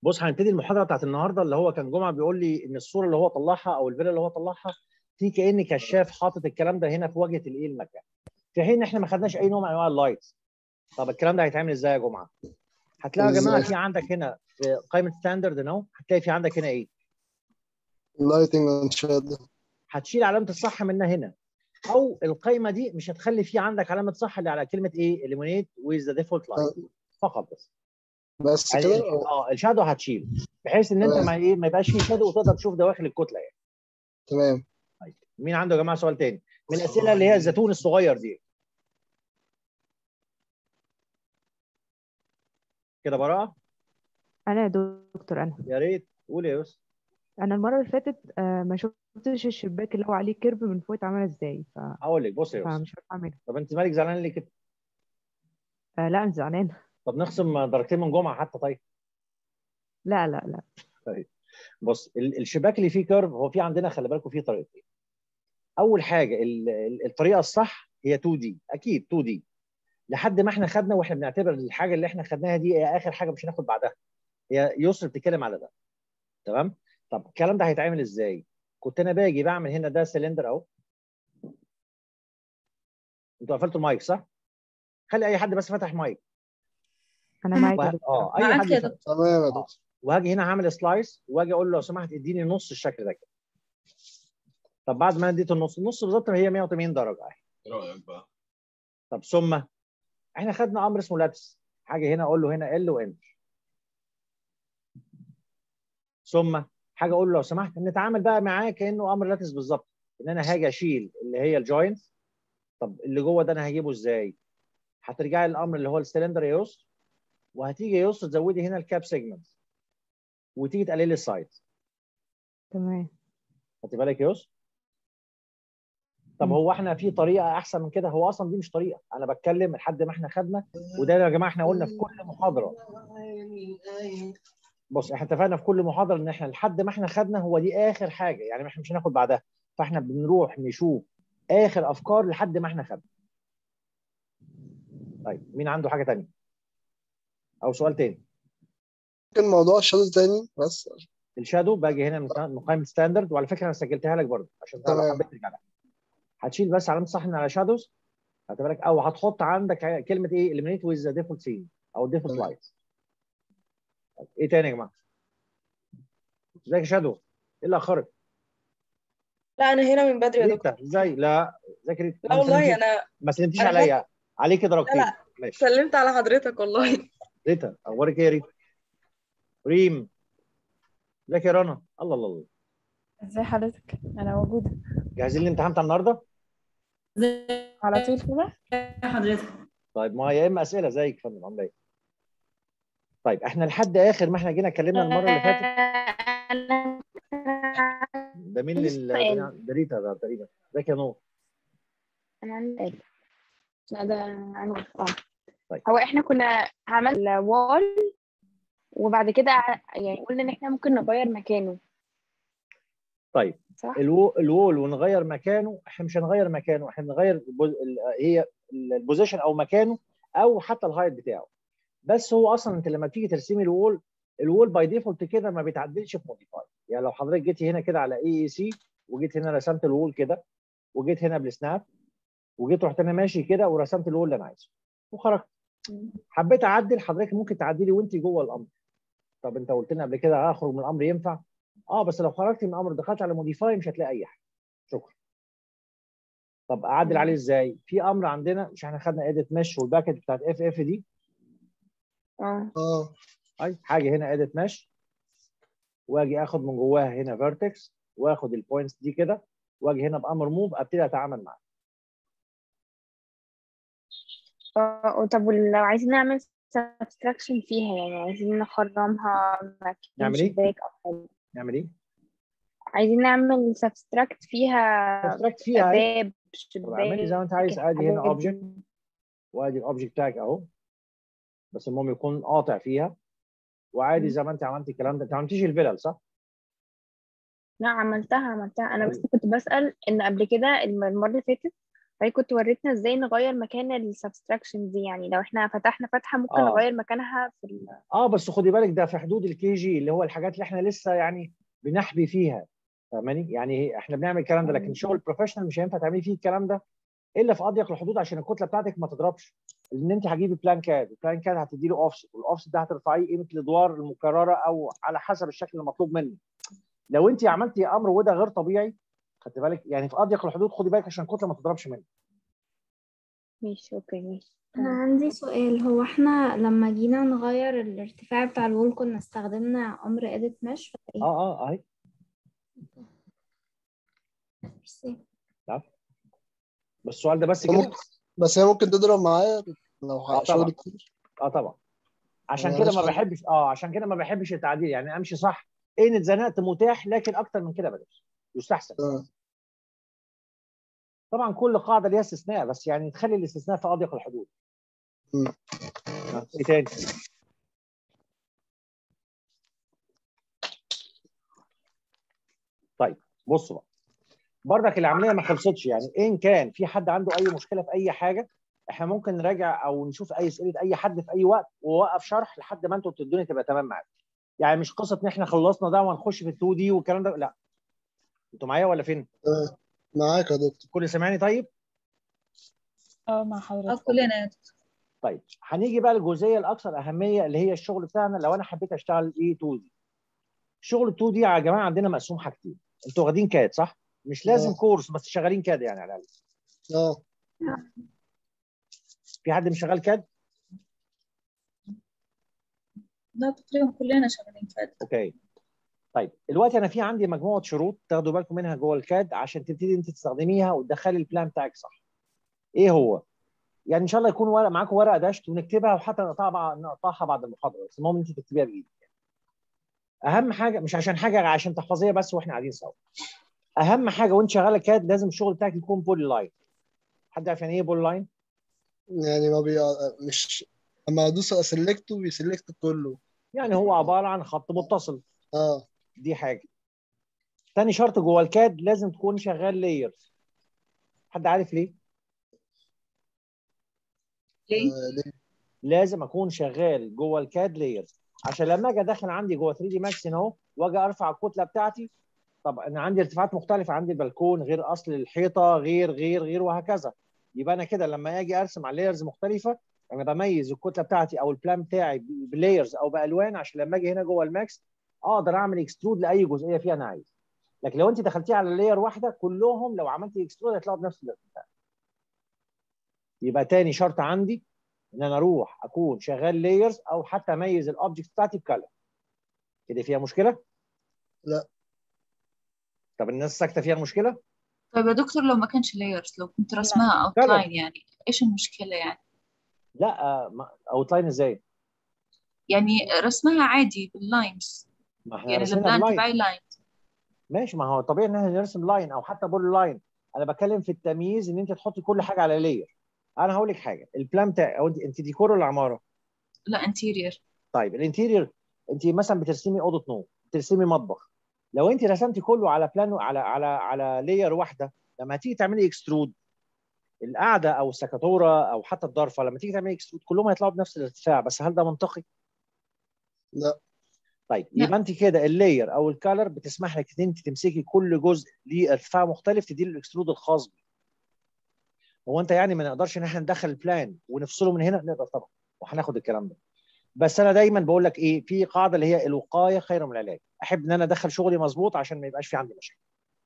بص هنبتدي المحاضره بتاعت النهارده اللي هو كان جمعه بيقول لي ان الصوره اللي هو طلعها او الفيلا اللي هو طلعها في كان كشاف حاطط الكلام ده هنا في واجهه الايه المكان في حين ان احنا ما خدناش اي نوع من انواع اللايتس طب الكلام ده هيتعمل ازاي يا جمعه؟ هتلاقوا يا جماعه إزاي؟ في عندك هنا في قائمه ستاندرد اهو هتلاقي في عندك هنا ايه؟ lighting and shadow هتشيل علامه الصح منها هنا او القائمه دي مش هتخلي في عندك علامه صح اللي على كلمه ايه؟ eliminate with the default line فقط بس بس يعني كده ال- اه الشادو هتشيل بحيث ان انت تمام. ما ايه ما يبقاش فيه شادو وتقدر تشوف دواخل الكتله يعني تمام مين عنده يا جماعه سؤال تاني؟ من الاسئله اللي هي الزيتون الصغير دي كده براءه انا يا دكتور انا يا ريت قول يا يوسف انا المره اللي فاتت آه، ما شفتش الشباك اللي هو عليه كيرف من فوق اتعمل ازاي ف... هقول لك بص يا يوسف فمش عارفه اعملها طب انت مالك زعلان ليه كده؟ آه لا مش زعلانه طب نخصم درجتين من جمعه حتى طيب لا لا لا بص ال- الشباك اللي فيه كيرف هو في عندنا خلي بالكم فيه طريقتين اول حاجه ال- ال- الطريقه الصح هي 2 دي اكيد 2 دي لحد ما احنا خدنا واحنا بنعتبر الحاجه اللي احنا خدناها دي هي اخر حاجه مش هناخد بعدها هي يسر بتتكلم على ده تمام طب الكلام ده هيتعمل ازاي كنت انا باجي بعمل هنا ده سلندر اهو انتوا قفلتوا المايك صح خلي اي حد بس فتح مايك انا معاك يا وه... دكتور اه اي معاك حد يا يفتح. دكتور. تمام يا دكتور وهاجي هنا هعمل سلايس واجي اقول له لو سمحت اديني نص الشكل ده كده طب بعد ما اديته النص النص بالظبط هي 180 درجه اهي ايه رايك بقى؟ طب ثم احنا خدنا امر اسمه لاتس حاجه هنا اقول له هنا ال وان ثم حاجه اقول له لو سمحت نتعامل بقى معاه كانه امر لاتس بالظبط ان انا هاجي اشيل اللي هي الجوينت طب اللي جوه ده انا هجيبه ازاي؟ هترجعي للامر اللي هو السلندر يا يسر وهتيجي يا يسر تزودي هنا الكاب سيجمنت وتيجي تقللي السايز تمام خدت بالك يا يسر؟ طب مم. هو احنا في طريقه احسن من كده هو اصلا دي مش طريقه انا بتكلم لحد ما احنا خدنا وده يا جماعه احنا قلنا في كل محاضره بص احنا اتفقنا في كل محاضره ان احنا لحد ما احنا خدنا هو دي اخر حاجه يعني احنا مش هناخد بعدها فاحنا بنروح نشوف اخر افكار لحد ما احنا خدنا طيب مين عنده حاجه تانية او سؤال تاني ممكن موضوع الشادو تاني بس الشادو باجي هنا من من قائمه ستاندرد وعلى فكره انا سجلتها لك برضه عشان لو تمام. حبيت ترجع لها هتشيل بس علامه صح من على شادوز خدت بالك او هتحط عندك كلمه ايه eliminate with the default scene او default تمام. light ايه تاني يا جماعه ازيك يا شادو ايه اللي اخرك لا انا هنا من بدري يا دكتور ريتا ازاي لا ازيك يا ريتا لا ما والله سلمتيش- انا ما سلمتيش أنا عليا عليكي درجتين لا، لا. ماشي سلمت على حضرتك والله ريتا اخبارك ايه يا ريتا ريم ازيك يا رنا الله الله الله ازي حضرتك انا موجوده جاهزين للامتحان بتاع النهارده على طول كده حضرتك طيب ما هي يا اما اسئله زيك يا فندم عامله ايه طيب احنا لحد اخر ما احنا جينا اتكلمنا المره اللي فاتت ده مين عندي لل سؤال. ده ريتا ده تقريبا ازيك يا نور انا عندي سؤال لا ده انا اه طيب. هو احنا كنا عملنا وال وبعد كده ع- يعني قلنا ان احنا ممكن نغير مكانه طيب صح الو... الوول ونغير مكانه احنا مش هنغير مكانه احنا نغير البو... ال... هي البوزيشن او مكانه او حتى الهايت بتاعه بس هو اصلا انت لما تيجي ترسمي الوول الوول باي ديفولت كده ما بيتعدلش في موديفاي يعني لو حضرتك جيتي هنا كده على اي اي سي وجيت هنا رسمت الوول كده وجيت هنا بالسناب وجيت رحت انا ماشي كده ورسمت الوول اللي انا عايزه وخرجت حبيت اعدل حضرتك ممكن تعدلي وانت جوه الامر طب انت قلت لنا قبل كده هخرج من الامر ينفع اه بس لو خرجت من الامر دخلت على موديفاي مش هتلاقي اي حاجه شكرا طب اعدل عليه ازاي في امر عندنا مش احنا خدنا اديت مش والباكت بتاعت اف اف دي اه اه اي حاجه هنا اديت مش واجي اخد من جواها هنا فيرتكس واخد البوينتس دي كده واجي هنا بامر موف ابتدي اتعامل معاه اه طب ولو عايزين نعمل سبستراكشن فيها يعني عايزين نخرمها مكان نعمل ايه؟ شباك او حاجه نعمل ايه؟ عايزين نعمل سبستراكت فيها ابستراكت فيها اهي. باب طب اعملي زي ما انت عايز كده، ادي هنا حاجات اوبجكت وادي الاوبجكت بتاعك اهو بس المهم يكون قاطع فيها وعادي مم. زي ما انت عملتي الكلام ده انت ما عملتيش الفلل صح؟ لا عملتها عملتها انا بس كنت بسأل ان قبل كده الم- المرة اللي فاتت فهي كنت وريتنا ازاي نغير مكان السبستراكشن دي يعني لو احنا فتحنا فتحة ممكن آه. نغير مكانها في ال... اه بس خدي بالك ده في حدود الكي جي اللي هو الحاجات اللي احنا لسه يعني بنحبي فيها فاهماني يعني احنا بنعمل الكلام ده لكن شغل بروفيشنال مش هينفع تعملي فيه الكلام ده الا في اضيق الحدود عشان الكتله بتاعتك ما تضربش لان انت هتجيبي بلان كاد البلان كاد هتدي له اوفست والاوفست ده هترفعيه قيمه الادوار المكرره او على حسب الشكل المطلوب منك لو انت عملتي امر وده غير طبيعي خدت بالك يعني في اضيق الحدود خدي بالك عشان الكتله ما تضربش منك ماشي اوكي ماشي أنا تمام. عندي سؤال هو احنا لما جينا نغير الارتفاع بتاع الوول كنا استخدمنا أمر edit mesh ولا ايه؟ اه اه اهي ميرسي. بس السؤال ده بس ممكن كده بس هي ممكن تضرب معايا لو آه، شغل طبعا. كتير اه طبعا عشان أنا كده مش ما عارف. بحبش اه عشان كده ما بحبش التعديل يعني امشي صح ان اتزنقت متاح لكن اكتر من كده بلاش يستحسن آه. طبعا كل قاعده ليها استثناء بس يعني تخلي الاستثناء في اضيق الحدود مم. آه، ايه تاني طيب بصوا بقى بردك العمليه ما خلصتش يعني ان كان في حد عنده اي مشكله في اي حاجه احنا ممكن نراجع او نشوف اي اسئله اي حد في اي وقت ووقف شرح لحد ما انتوا الدنيا تبقى تمام معاكم يعني مش قصه ان احنا خلصنا ده وهنخش في ال 2 دي والكلام ده لا انتوا معايا ولا فين؟ آه. معاك يا دكتور كل سامعني طيب؟ اه مع اه حضرتك كلنا يا دكتور. طيب هنيجي بقى للجزئيه الاكثر اهميه اللي هي الشغل بتاعنا لو انا حبيت اشتغل ايه 2 دي شغل 2 دي يا جماعه عندنا مقسوم حاجتين انتوا واخدين كاد صح؟ مش لازم آه. كورس بس شغالين كاد يعني على الاقل اه في حد مش شغال كاد؟ لا تقريبا كلنا شغالين كده اوكي طيب دلوقتي انا في عندي مجموعه شروط تاخدوا بالكم منها جوه الكاد عشان تبتدي انت تستخدميها وتدخلي البلان بتاعك صح ايه هو يعني ان شاء الله يكون ورق معاكم ورقه داشت ونكتبها وحتى نقطعها نقطعها بعد المحاضره بس المهم انت تكتبيها بايدك اهم حاجه مش عشان حاجه عشان تحفظيها بس واحنا قاعدين سوا اهم حاجه وانت شغاله كاد لازم الشغل بتاعك يكون بول لاين حد عارف يعني ايه بول لاين يعني ما بي مش اما ادوس اسلكته بيسلكت كله يعني هو عباره عن خط متصل اه دي حاجه تاني شرط جوه الكاد لازم تكون شغال لايرز حد عارف ليه ليه؟ آه، ليه؟ لازم اكون شغال جوه الكاد لايرز عشان لما اجي ادخل عندي جوه 3 دي ماكس هنا اهو واجي ارفع الكتله بتاعتي طب انا عندي ارتفاعات مختلفه عندي البلكون غير اصل الحيطه غير غير غير وهكذا يبقى انا كده لما اجي ارسم على لايرز مختلفه انا بميز الكتله بتاعتي او البلان بتاعي بلايرز او بالوان عشان لما اجي هنا جوه الماكس اقدر اعمل اكسترود لاي جزئيه فيها انا عايز لكن لو انت دخلتيها على لاير واحده كلهم لو عملت اكسترود هيطلعوا بنفس الارتفاع يبقى تاني شرط عندي ان انا اروح اكون شغال لايرز او حتى اميز الاوبجكت بتاعتي بكلر كده فيها مشكله؟ لا. طب الناس ساكته فيها مشكله؟ طيب يا دكتور لو ما كانش لايرز لو كنت رسمها كلر. اوتلاين يعني ايش المشكلة يعني؟ لا اوتلاين ازاي؟ يعني رسمها عادي باللاينز ما احنا يعني رسمنا البلان بلاين تبعي لاين ماشي ما هو طبيعي ان احنا نرسم لاين او حتى بول لاين انا بتكلم في التمييز ان انت تحطي كل حاجه على لاير انا هقول لك حاجه البلان بتاع او انت انت ديكور ولا عماره؟ لا انتيرير طيب الانتيرير انت مثلا بترسمي اوضه نوم بترسمي مطبخ لو انت رسمتي كله على بلان على على على لاير واحده لما هتيجي تعملي اكسترود القاعده او السكاتوره او حتى الضرفه لما تيجي تعملي اكسترود كلهم هيطلعوا بنفس الارتفاع بس هل ده منطقي؟ لا طيب لا. يبقى انت كده اللاير او الكالر بتسمح لك ان انت تمسكي كل جزء ليه ارتفاع مختلف تدي له الاكسترود الخاص بيه. هو انت يعني ما نقدرش ان احنا ندخل البلان ونفصله من هنا نقدر طبعا وهناخد الكلام ده. بس انا دايما بقول لك ايه في قاعده اللي هي الوقايه خير من العلاج. احب ان انا ادخل شغلي مظبوط عشان ما يبقاش في عندي مشاكل.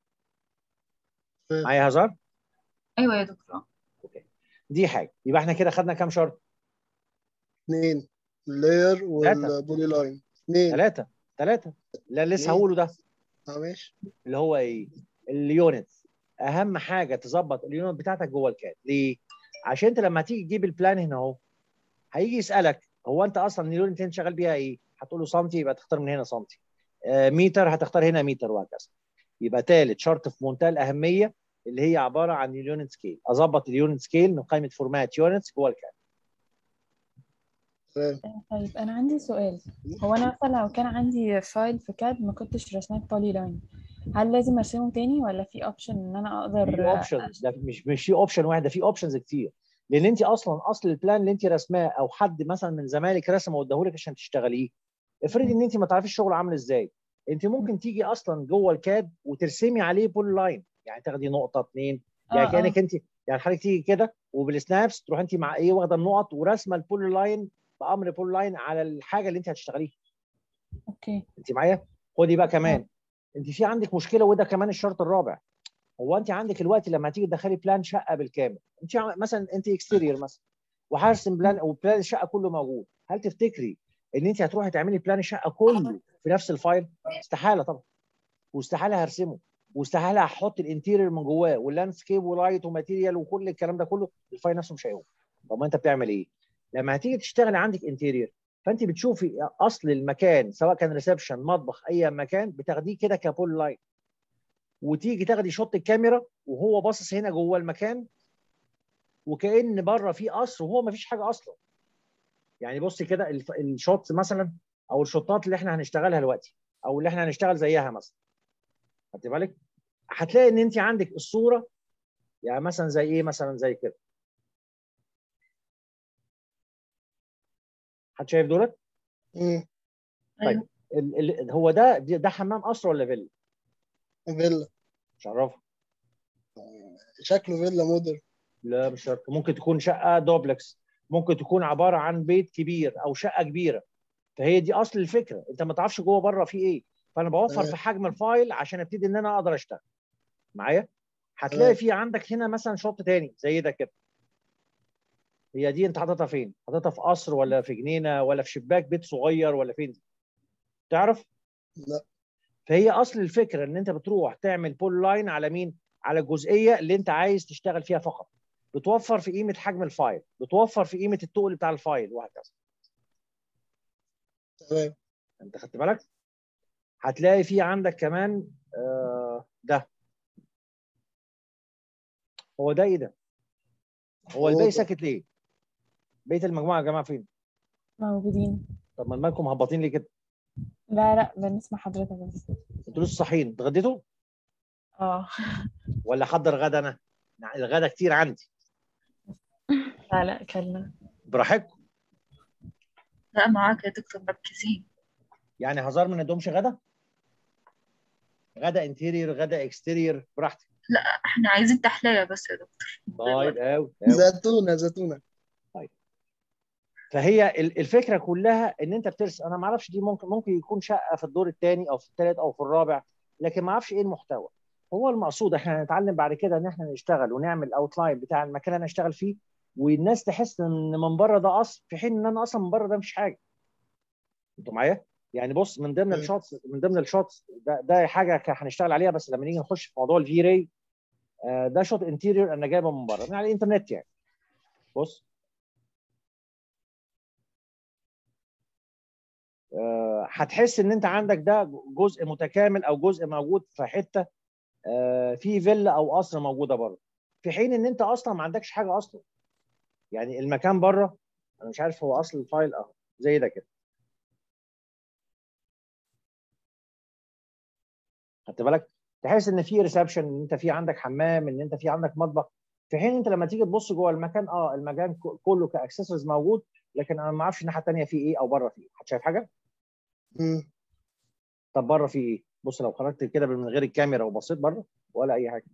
فاهم. معايا هزار؟ ايوه يا دكتور اوكي. دي حاجه يبقى احنا كده خدنا كام شرط؟ اثنين اللاير والبولي لاين اثنين ثلاثه ثلاثه لا لسه مم. هقوله ده اه ماشي اللي هو ايه؟ اليونت اهم حاجه تظبط اليونت بتاعتك جوه الكاد ليه؟ عشان انت لما تيجي تجيب البلان هنا اهو هيجي يسالك هو انت اصلا اليونت انت شغال بيها ايه؟ هتقول له سنتي يبقى تختار من هنا سنتي آه متر هتختار هنا متر وهكذا يبقى ثالث شرط في منتهى الاهميه اللي هي عباره عن اليونت سكيل اظبط اليونت سكيل من قائمه فورمات يونتس جوه الكاد تمام طيب أنا عندي سؤال هو أنا مثلا لو كان عندي فايل في كاد ما كنتش رسماه بولي لاين هل لازم ارسمه تاني ولا في اوبشن ان انا اقدر في اوبشن ده مش مش في اوبشن واحد ده في اوبشنز كتير لان انت اصلا اصل البلان اللي انت رسماه او حد مثلا من زمايلك رسمه واداهولك عشان تشتغليه افرضي ان انت ما تعرفيش الشغل عامل ازاي انت ممكن تيجي اصلا جوه الكاد وترسمي عليه بول لاين يعني تاخدي نقطه اثنين يعني آه، كانك انت يعني حضرتك تيجي كده وبالسنابس تروح انت مع ايه واخده النقط ورسمه البول لاين بامر بول لاين على الحاجه اللي انت هتشتغليها اوكي انت معايا خدي بقى كمان انت في عندك مشكله وده كمان الشرط الرابع هو انت عندك الوقت لما تيجي تدخلي بلان شقه بالكامل انت عم- مثلا انت اكستيرير مثلا وهرسم بلان او بلان الشقه كله موجود هل تفتكري ان انت هتروحي تعملي بلان الشقه كله في نفس الفايل استحاله طبعا واستحاله هرسمه واستحاله هحط الانتيرير من جواه واللاندسكيب ولايت وماتيريال وكل الكلام ده كله الفايل نفسه مش هيقوم طب ما انت بتعمل ايه لما هتيجي تشتغلي عندك انتيرير فانت بتشوفي اصل المكان سواء كان ريسبشن مطبخ اي مكان بتاخديه كده كبول لاين وتيجي تاخدي شوت الكاميرا وهو باصص هنا جوه المكان وكأن بره في قصر وهو ما فيش حاجه اصلا يعني بصي كده الف- الشوت مثلا او الشوتات اللي احنا هنشتغلها دلوقتي او اللي احنا هنشتغل زيها مثلا خدت بالك هتلاقي ان انت عندك الصوره يعني مثلا زي ايه مثلا زي كده حد شايف دولت مم. طيب ال ال هو ده ده ده حمام قصر ولا فيلا فيلا مش عارفه شكله فيلا مودرن لا مش شرط ممكن تكون شقه دوبلكس ممكن تكون عباره عن بيت كبير او شقه كبيره فهي دي اصل الفكره انت ما تعرفش جوه بره في ايه فانا بوفر تمام. في حجم الفايل عشان ابتدي ان انا اقدر اشتغل معايا هتلاقي تمام. في عندك هنا مثلا شوط تاني زي ده كده هي دي انت حاططها فين حاططها في قصر ولا في جنينه ولا في شباك بيت صغير ولا فين تعرف لا فهي اصل الفكره ان انت بتروح تعمل بول لاين على مين على الجزئيه اللي انت عايز تشتغل فيها فقط بتوفر في قيمه حجم الفايل بتوفر في قيمه التقل بتاع الفايل وهكذا تمام انت خدت بالك هتلاقي في عندك كمان آه، ده هو ده ايه ده هو الباقي أوضة. ساكت ليه بقيه المجموعه يا جماعه فين موجودين طب ما مالكم هباطين ليه كده لا لا بنسمع حضرتك بس انتوا لسه صاحيين اتغديتوا اه ولا حضر غدا انا الغدا كتير عندي لا لا كلنا براحتكم لا معاك يا دكتور مركزين يعني هزار ما ندومش غدا غدا انتيرير غدا اكستيرير براحتك احنا عايزين تحلية بس يا دكتور طيب قوي زيتونة زيتونة فهي ال- الفكره كلها ان انت بترسم انا ما اعرفش دي ممكن ممكن يكون شقه في الدور الثاني او في الثالث او في الرابع لكن ما اعرفش ايه المحتوى هو المقصود احنا هنتعلم بعد كده ان احنا نشتغل ونعمل اوتلاين بتاع المكان اللي انا اشتغل فيه والناس تحس ان من بره ده قصر في حين ان انا اصلا من بره ده مفيش حاجه انتوا معايا يعني بص من ضمن مم. الشوتس من ضمن الشوتس ده, ده حاجه ك- هنشتغل عليها بس لما نيجي نخش في موضوع الفي راي ده شوت انتيريور انا جايبه من بره من على الانترنت يعني بص آه، هتحس ان انت عندك ده جزء متكامل او جزء موجود في حته آه، في فيلا او قصر موجوده بره في حين ان انت اصلا ما عندكش حاجه اصلا يعني المكان بره انا مش عارف هو اصل الفايل اهو زي ده كده خدت بالك تحس ان في ريسبشن ان انت في عندك حمام ان انت في عندك مطبخ في حين انت لما تيجي تبص جوه المكان اه المكان ك- كله كاكسسوارز موجود لكن انا ما اعرفش الناحيه الثانيه فيه ايه او بره فيه ايه حد شايف حاجه مم. طب بره في ايه؟ بص لو خرجت كده من غير الكاميرا وبصيت بره ولا اي حاجه.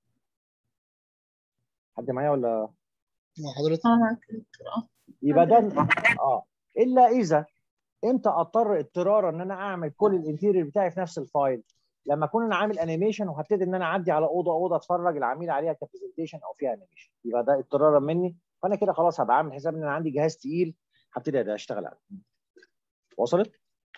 حد معايا ولا مع حضرتك اه معاك يا دكتور اه يبقى ده اه الا اذا امتى اضطر اضطرارا ان انا اعمل كل الانتيريور بتاعي في نفس الفايل لما اكون انا عامل انيميشن وهبتدي ان انا اعدي على اوضه اوضه اتفرج العميل عليها كبرزنتيشن او فيها انيميشن يبقى ده اضطرارا مني فانا كده خلاص هبقى عامل حساب ان انا عندي جهاز تقيل هبتدي اشتغل عليه. وصلت؟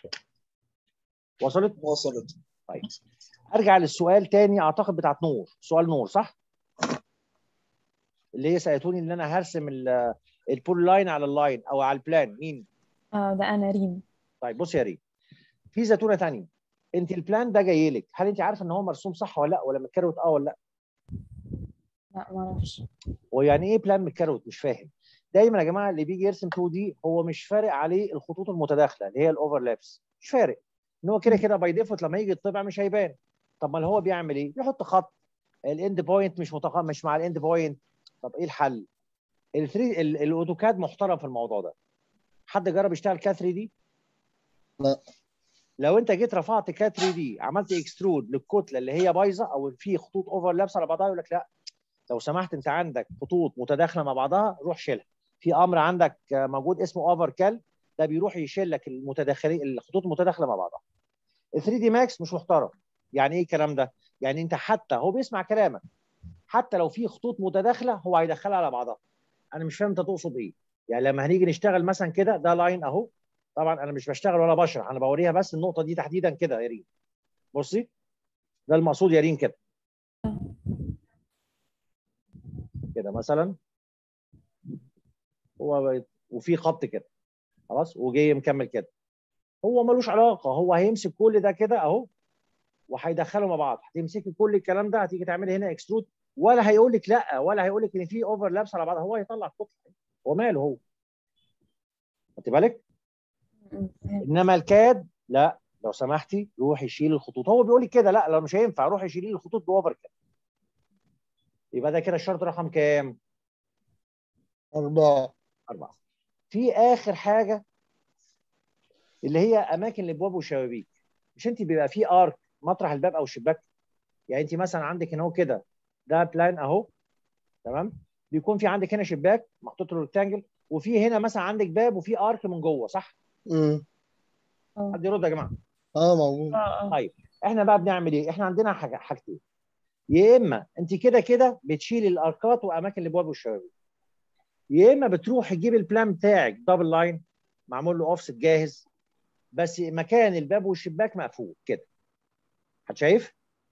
وصلت؟ وصلت ارجع للسؤال تاني اعتقد بتاعت نور سؤال نور صح اللي هي سالتوني ان انا هرسم ال- البول لاين على اللاين او على البلان مين اه ده انا ريم طيب بص يا ريم في زتونه تانية انت البلان ده جاي لك هل انت عارفه ان هو مرسوم صح ولا لا ولا متكروت اه ولا لا لا ما اعرفش ويعني ايه بلان متكروت مش فاهم دايما يا جماعه اللي بيجي يرسم 2 دي هو مش فارق عليه الخطوط المتداخله اللي هي الاوفرلابس مش فارق ان هو كده كده باي ديفولت لما يجي يطبع مش هيبان طب ما اللي هو بيعمل ايه؟ يحط خط الاند بوينت مش متق... مش مع الاند بوينت طب ايه الحل؟ الثري ال- الاوتوكاد محترم في الموضوع ده حد جرب يشتغل كات 3 دي؟ لا. لو انت جيت رفعت كات 3 دي عملت اكسترود للكتله اللي هي بايظه او في خطوط اوفرلابس على بعضها يقول لك لا لو سمحت انت عندك خطوط متداخله مع بعضها روح شيلها في امر عندك آه، موجود اسمه اوفر كال ده بيروح يشيل لك المتداخلين الخطوط المتداخله مع بعضها ال 3 دي ماكس مش محترم يعني ايه الكلام ده يعني انت حتى هو بيسمع كلامك حتى لو في خطوط متداخله هو هيدخلها على بعضها انا مش فاهم انت تقصد ايه يعني لما هنيجي نشتغل مثلا كده ده لاين اهو طبعا انا مش بشتغل ولا بشرح انا بوريها بس النقطه دي تحديدا كده يا ريم بصي ده المقصود يا ريم كده كده مثلا هو بيت- وفي خط كده خلاص وجاي مكمل كده هو ملوش علاقه هو هيمسك كل ده كده اهو وهيدخله مع بعض هتمسكي كل الكلام ده هتيجي تعملي هنا اكسترود ولا هيقول لك لا ولا هيقول لك ان في اوفرلابس على بعض هو هيطلع الكتله هو ماله هو خدت بالك م- فهمت. انما الكاد لا لو سمحتي روحي شيل الخطوط هو بيقول لك كده لا لو مش هينفع روحي شيلي الخطوط باوفر كاد يبقى ده كده الشرط رقم كام؟ أربعة أربعة. في آخر حاجة اللي هي أماكن الأبواب والشبابيك. مش أنت بيبقى في أرك مطرح الباب أو الشباك؟ يعني أنت مثلا عندك هنا هو كده ده بلان أهو تمام؟ بيكون في عندك هنا شباك محطوط له ريكتانجل وفي هنا مثلا عندك باب وفي أرك من جوه صح؟ امم حد يرد يا جماعة. اه موجود اه اه طيب احنا بقى بنعمل ايه؟ احنا عندنا حاجة حاجتين. يا اما انت كده كده بتشيل الاركات واماكن الابواب والشبابيك. يا اما بتروح تجيب البلان بتاعك دبل لاين معمول له اوفست جاهز بس مكان الباب والشباك مقفول كده. حد شايف؟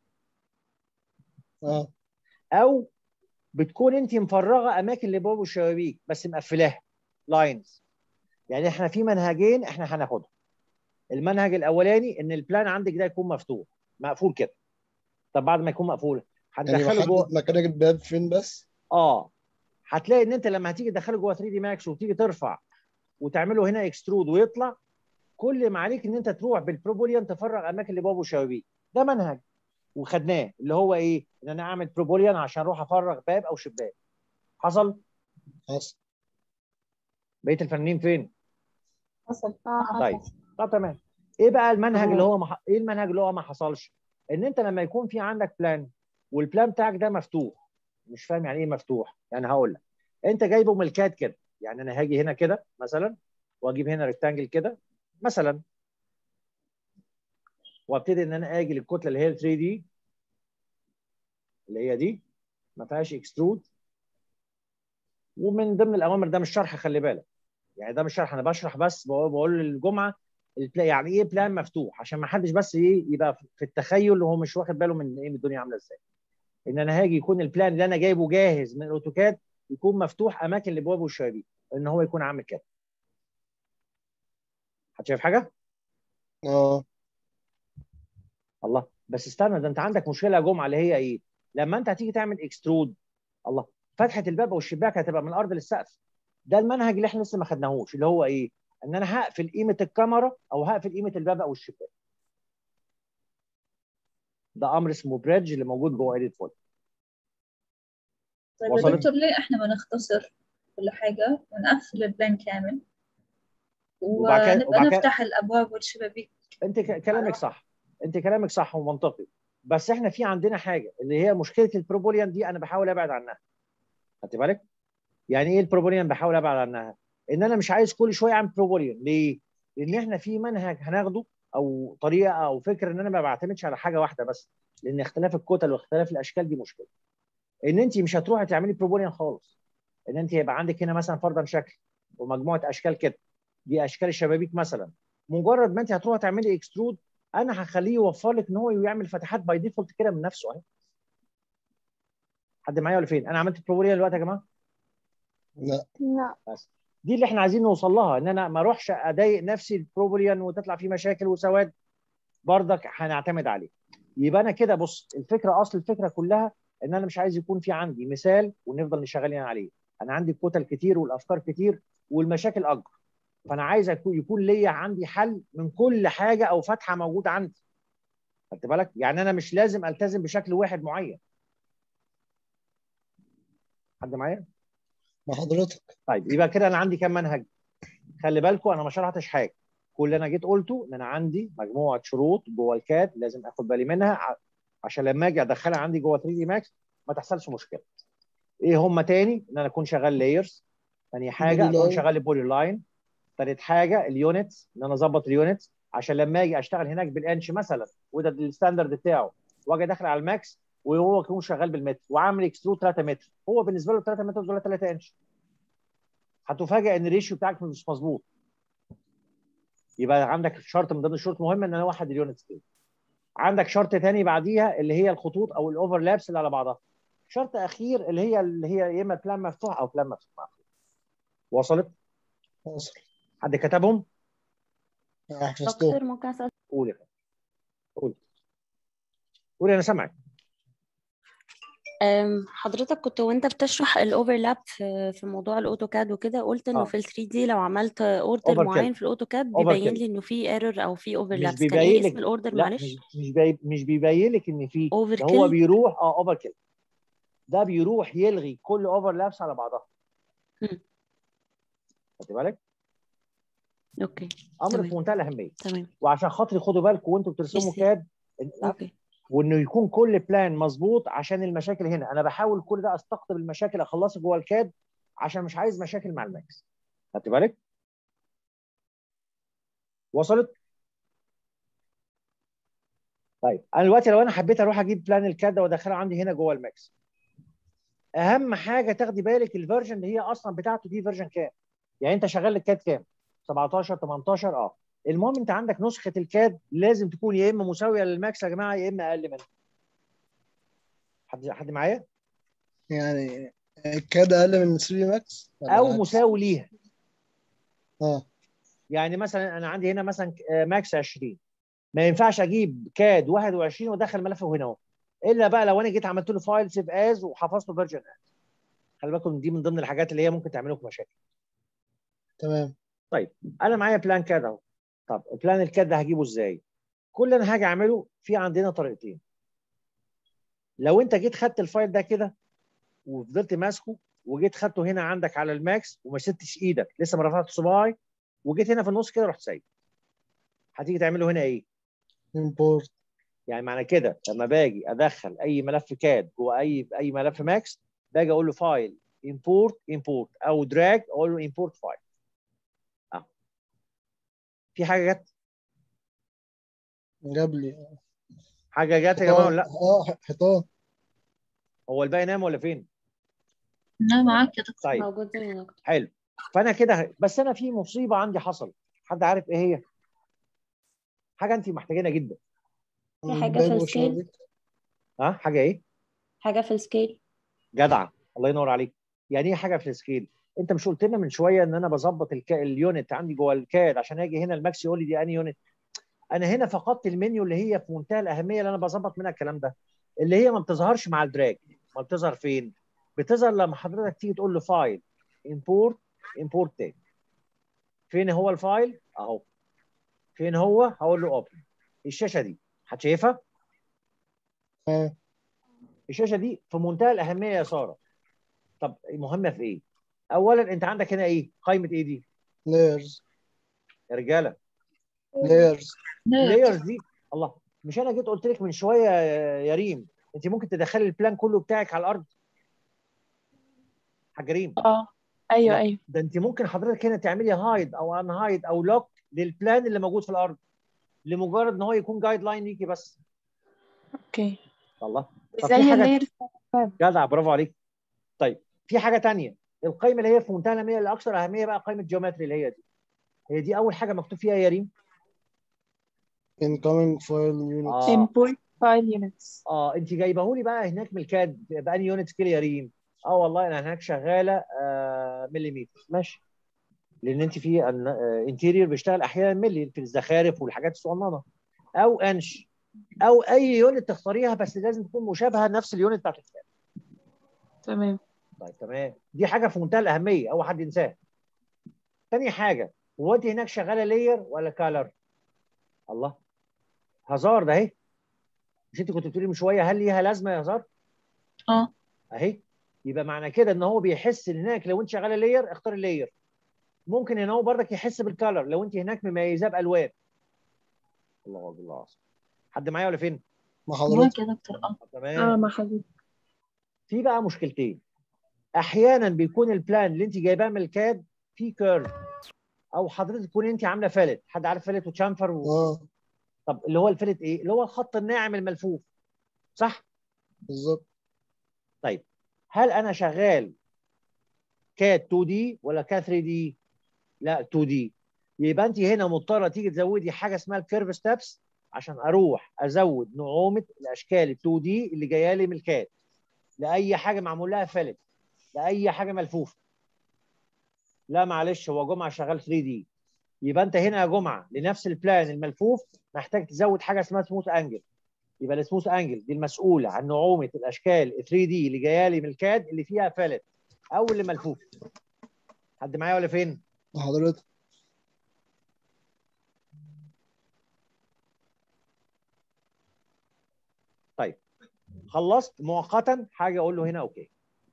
اه او بتكون انت مفرغه اماكن الابواب والشبابيك بس مقفلاها لاينز. يعني احنا في منهجين احنا هناخدهم. المنهج الاولاني ان البلان عندك ده يكون مفتوح مقفول كده. طب بعد ما يكون مقفول يعني هتدخله جوه بحدد مكان الباب فين بس اه هتلاقي ان انت لما هتيجي تدخله جوه 3 دي ماكس وتيجي ترفع وتعمله هنا اكسترود ويطلع كل ما عليك ان انت تروح بالبروبوليان تفرغ اماكن الابواب والشبابيك ده منهج وخدناه اللي هو ايه ان انا اعمل بروبوليان عشان اروح افرغ باب او شباك حصل حصل بقيه الفنانين فين حصل اه طيب حصل طب تمام ايه بقى المنهج تمام. اللي هو مح... ايه المنهج اللي هو ما حصلش ان انت لما يكون في عندك بلان والبلان بتاعك ده مفتوح مش فاهم يعني ايه مفتوح يعني هقول لك انت جايبه من الكاد كده يعني انا هاجي هنا كده مثلا واجيب هنا ريكتانجل كده مثلا وابتدي ان انا اجي للكتله اللي هي 3 دي اللي هي دي ما فيهاش اكسترود ومن ضمن الاوامر ده مش شرح خلي بالك يعني ده مش شرح انا بشرح بس بقول بقول للجمعه البلا- يعني ايه بلان مفتوح عشان ما حدش بس ايه يبقى في التخيل وهو مش واخد باله من ايه من الدنيا عامله ازاي ان انا هاجي يكون البلان اللي انا جايبه جاهز من الاوتوكاد يكون مفتوح اماكن الابواب والشبابيك ان هو يكون عامل كده حد شايف حاجه اه الله بس استنى ده انت عندك مشكله يا جمعه اللي هي ايه لما انت هتيجي تعمل اكسترود الله فتحه الباب او الشباك هتبقى من الارض للسقف ده المنهج اللي احنا لسه ما خدناهوش اللي هو ايه ان انا هقفل قيمه الكاميرا او هقفل قيمه الباب او الشباك ده امر اسمه بريدج اللي موجود جوه ايديت فول طيب وصلت؟ يا دكتور ليه احنا ما نختصر كل حاجة ونقفل البلان كامل وبعد كده- ونبقى وبعد كده- نفتح الأبواب والشبابيك انت ك- كلامك صح انت كلامك صح ومنطقي بس احنا في عندنا حاجه اللي هي مشكله البروبوليان دي انا بحاول ابعد عنها خدت بالك يعني ايه البروبوليان بحاول ابعد عنها ان انا مش عايز كل شويه اعمل بروبوليان ليه لان احنا في منهج هناخده او طريقه او فكر ان انا ما بعتمدش على حاجه واحده بس لان اختلاف الكتل واختلاف الاشكال دي مشكله ان انت مش هتروحي تعملي بروبوليان خالص ان انت يبقى عندك هنا مثلا فرضا شكل ومجموعه اشكال كده دي اشكال الشبابيك مثلا مجرد ما انت هتروحي تعملي اكسترود انا هخليه يوفر لك ان هو يعمل فتحات باي ديفولت كده من نفسه اهي حد معايا ولا فين انا عملت بروبوليان دلوقتي يا جماعه لا لا بس دي اللي احنا عايزين نوصل لها ان انا ما اروحش اضايق نفسي البروبوليان وتطلع فيه مشاكل وسواد برضك هنعتمد عليه يبقى انا كده بص الفكره اصل الفكره كلها ان انا مش عايز يكون في عندي مثال ونفضل نشغلين عليه انا عندي الكتل كتير والافكار كتير والمشاكل اكبر فانا عايز أكون- يكون ليا عندي حل من كل حاجه او فتحه موجوده عندي خدت بالك يعني انا مش لازم التزم بشكل واحد معين حد معايا مع حضرتك طيب يبقى كده انا عندي كام منهج خلي بالكم انا ما شرحتش حاجه كل اللي انا جيت قلته ان انا عندي مجموعه شروط جوه الكاد لازم اخد بالي منها ع- عشان لما اجي ادخلها عندي جوه 3 دي ماكس ما تحصلش مشكله ايه هم تاني ان انا اكون شغال لايرز ثاني حاجه Polyline. اكون شغال بولي لاين ثالث حاجه اليونتس ان انا اظبط اليونتس عشان لما اجي اشتغل هناك بالانش مثلا وده الستاندرد بتاعه واجي داخل على الماكس وهو يكون شغال بالمتر وعامل اكسترود 3 متر هو بالنسبه له 3 متر دول 3 انش هتفاجئ ان الريشيو بتاعك مش مظبوط يبقى عندك شرط من ضمن الشروط مهمه ان انا اوحد اليونت سكيل عندك شرط تاني بعديها اللي هي الخطوط او الاوفرلابس اللي على بعضها شرط اخير اللي هي اللي هي يا اما بلان مفتوح او بلان مفتوح وصلت واصل حد كتبهم حفظتهم دكتور ممكن اسال قول يا فندم. قول قول انا سامعك أم، حضرتك كنت وانت بتشرح الاوفرلاب في في موضوع الاوتوكاد وكده قلت انه آه. في ال 3 دي لو عملت اوردر Overkill. معين في الاوتوكاد Overkill. بيبين لي انه في ايرور او في اوفرلابس كان بيبين ايه لك- اسم الاوردر لا معلش مش مش بي مش بيبين لك ان في ده هو اوفر بيروح اه اوفر كيل ده بيروح يلغي كل اوفرلابس على بعضها مم. خدت بالك اوكي امر تمام. في منتهى الاهميه تمام وعشان خاطر خدوا بالكم وانتوا بترسموا ميرسي. كاد اوكي وانه يكون كل بلان مظبوط عشان المشاكل هنا انا بحاول كل ده استقطب المشاكل اخلصها جوه الكاد عشان مش عايز مشاكل مع الماكس خدت بالك وصلت طيب انا دلوقتي لو انا حبيت اروح اجيب بلان الكاد ده وادخله عندي هنا جوه الماكس اهم حاجه تاخدي بالك الفيرجن اللي هي اصلا بتاعته دي فيرجن كام يعني انت شغال الكاد كام 17 18 اه المهم انت عندك نسخه الكاد لازم تكون يا اما مساويه للماكس يا جماعه يا اما اقل منها حد حد معايا يعني كاد اقل من 3 ماكس ولا او العكس؟ مساوي ليها اه يعني مثلا انا عندي هنا مثلا آه، ماكس 20 ما ينفعش اجيب كاد 21 وادخل ملفه هنا اهو الا بقى لو انا جيت عملت له فايل سيف از وحفظت له فيرجن از خلي بالكم دي من ضمن الحاجات اللي هي ممكن تعمل لكم مشاكل تمام انا معايا بلان كاد اهو طب بلان الكاد ده هجيبه ازاي كل اللي انا هاجي اعمله في عندنا طريقتين لو انت جيت خدت الفايل ده كده وفضلت ماسكه وجيت خدته هنا عندك على الماكس وما سبتش ايدك لسه ما رفعتش صباعي وجيت هنا في النص كده رحت سايب هتيجي تعمله هنا ايه امبورت يعني معنى كده لما باجي ادخل اي ملف كاد جوه اي اي ملف ماكس باجي اقول له فايل امبورت امبورت او دراج اقول له امبورت فايل اه في حاجه جت جاب لي حاجه جت يا جماعه ولا لا اه حيطان هو الباقي نام ولا فين انا معاك يا دكتور طيب موجود زي ما دكتور حلو فانا كده بس انا في مصيبه عندي حصلت حد عارف ايه هي حاجه انت محتاجينها جدا في حاجة في الباب السكيل؟ والشبابيك. ها حاجه ايه حاجة في السكيل جدعه الله ينور عليك يعني ايه حاجه في السكيل انت مش قلت لنا من شويه ان انا بظبط الكا... اليونت عندي جوه الكاد عشان اجي هنا الماكس يقول لي دي اني يونت انا هنا فقدت المنيو اللي هي في منتهى الاهميه اللي انا بظبط منها الكلام ده اللي هي ما بتظهرش مع الدراج ما بتظهر فين بتظهر لما حضرتك تيجي تقول له فايل امبورت امبورت تاني فين هو الفايل اهو فين هو هقول له اوبن الشاشه دي هتشايفها اه الشاشه دي في منتهى الاهميه يا ساره طب مهمه في ايه اولا انت عندك هنا ايه قائمه ايه دي لايرز يا رجاله لايرز لايرز دي الله مش انا جيت قلت لك من شويه يا يا ريم انت ممكن تدخلي البلان كله بتاعك على الارض حاج ريم اه ايوه لا. ايوه ده انت ممكن حضرتك هنا تعملي هايد او ان هايد او لوك للبلان اللي موجود في الارض لمجرد ان هو يكون جايد لاين ليكي بس اوكي الله طب في زي حاجة- اللايرز جدع برافو عليك طيب في حاجه تانية القائمه اللي هي في منتهى الاهميه الاكثر اهميه بقى قائمه جيومتري اللي هي دي هي دي اول حاجه مكتوب فيها يا ريم incoming file unit اه import file units اه انت جايبه لي بقى هناك من الكاد باني يونت سكيل يا ريم اه والله انا هناك شغاله آه مليمتر ماشي لان انت في انتيريور بيشتغل احيانا ملي في الزخارف والحاجات الصغننه او انش او اي يونت تختاريها بس لازم تكون مشابهه لنفس اليونت بتاعت الكاد تمام طيب تمام دي حاجه في منتهى الاهميه او حد ينساها تاني حاجه هو انت هناك شغاله لاير ولا كالر الله هزار ده اهي مش انت كنت بتقولي من شويه هل ليها لازمه يا هزار اه اهي يبقى معنى كده ان هو بيحس ان هناك لو انت شغاله لاير اختار اللاير ممكن هنا هو برضك يحس بالكالر لو انت هناك مميزاه بالوان الله اكبر الله أكبر. حد معايا ولا فين مع معاك حضرتك يا دكتور اه تمام اه مع حضرتك في بقى مشكلتين احيانا بيكون البلان اللي انت جايباه من الكاد في كيرف او حضرتك تكون انت عامله فلت حد عارف فلت وتشامفر و... اه طب اللي هو الفلت ايه اللي هو الخط الناعم الملفوف صح بالظبط هل انا شغال كاد 2 دي ولا كاد 3 دي لا 2 دي يبقى انت هنا مضطره تيجي تزودي حاجه اسمها الكيرف ستابس عشان اروح ازود نعومه الاشكال ال 2 دي اللي جايه لي من الكاد لاي حاجه معمول لها فلت لاي حاجه ملفوفه لا معلش هو جمعه شغال 3 دي يبقى انت هنا يا جمعه لنفس البلان الملفوف محتاج تزود حاجه اسمها سموث انجل يبقى السموث انجل دي المسؤوله عن نعومه الاشكال 3 دي اللي جايه لي من الكاد اللي فيها فلت او اللي ملفوف حد معايا ولا فين؟ مع حضرتك خلصت مؤقتا حاجه اقول له هنا اوكي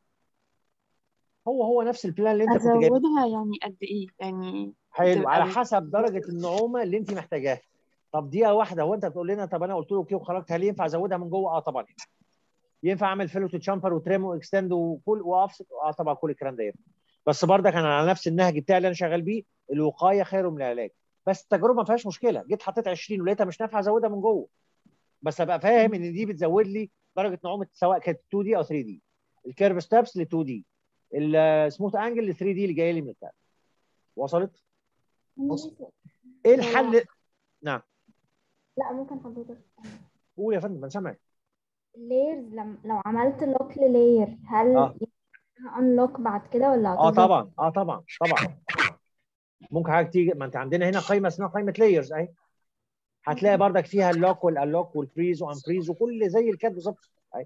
هو هو نفس البلان اللي انت كنت جايبه ازودها يعني قد ايه يعني حلو تبقى على ال- حسب درجه النعومه اللي انت محتاجاها طب دقيقه واحده هو انت بتقول لنا طب انا قلت له اوكي وخرجت هل ينفع ازودها من جوه اه طبعا ينفع. ينفع اعمل فيلو تو تشامبر وتريم واكستند وكل وافصل اه طبعا كل الكلام ده ينفع بس برضك انا على نفس النهج بتاعي اللي انا شغال بيه الوقايه خير من العلاج بس التجربه ما فيهاش مشكله جيت حطيت 20 ولقيتها مش نافعه ازودها من جوه بس ابقى فاهم ان دي بتزود لي درجه نعومه سواء كانت 2 دي او 3 دي الكيرف ستابس ل 2 دي السموث انجل ل 3 دي اللي جايه لي من الكاب وصلت ايه الحل لا ممكن حضرتك قول يا فندم انا سامعك اللايرز لم... لو عملت لوك للاير هل آه. انلوك بعد كده ولا اه هتفضل طبعا اه طبعا طبعا ممكن حاجه تيجي ما انت عندنا هنا قائمه اسمها قائمه لايرز اهي هتلاقي بردك فيها اللوك والانلوك والفريز وانفريز وكل زي الكاد بالظبط اهي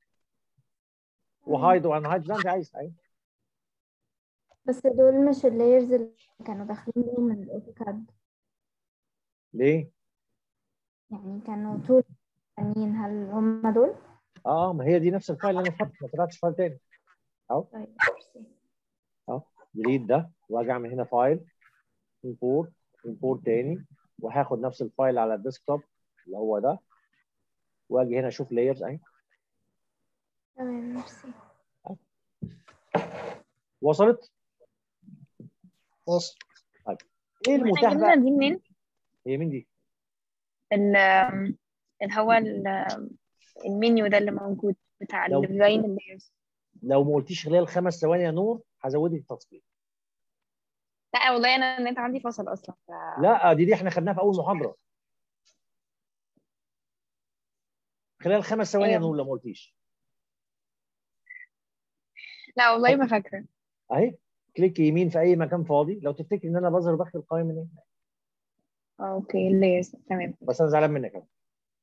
وهايد وان هايد زي ما انت عايز اهي بس دول مش اللايرز اللي كانوا داخلين بيهم من الاوتوكاد ليه؟ يعني كانوا طول تانيين هل هم دول؟ اه ما هي دي نفس الفايل اللي انا فاتح ما فتحتش فايل تاني طيب ديليت ده واجي اعمل هنا فايل امبورت امبورت تاني وهاخد نفس الفايل على الديسكتوب اللي هو ده واجي هنا اشوف لايرز اهي تمام ميرسي وصلت؟ وصل ايه احنا المتاح جبنا بقى؟ دي منين؟ هي مين دي؟ ال- اللي هو ال- المنيو ده اللي موجود بتاع لو- الديزاين اللايرز لو ما قلتيش خلال خمس ثواني يا نور هزودك التصوير لا والله انا النت عندي فصل اصلا ف... لا دي دي احنا خدناها في اول محاضره خلال خمس ثواني يا أيوة. نور لو ما قلتيش لا والله ما فاكره اهي كليك يمين في اي مكان فاضي لو تفتكر ان انا بظهر داخل القائمه منين اه اوكي اللايرز تمام بس انا زعلان منك أوي.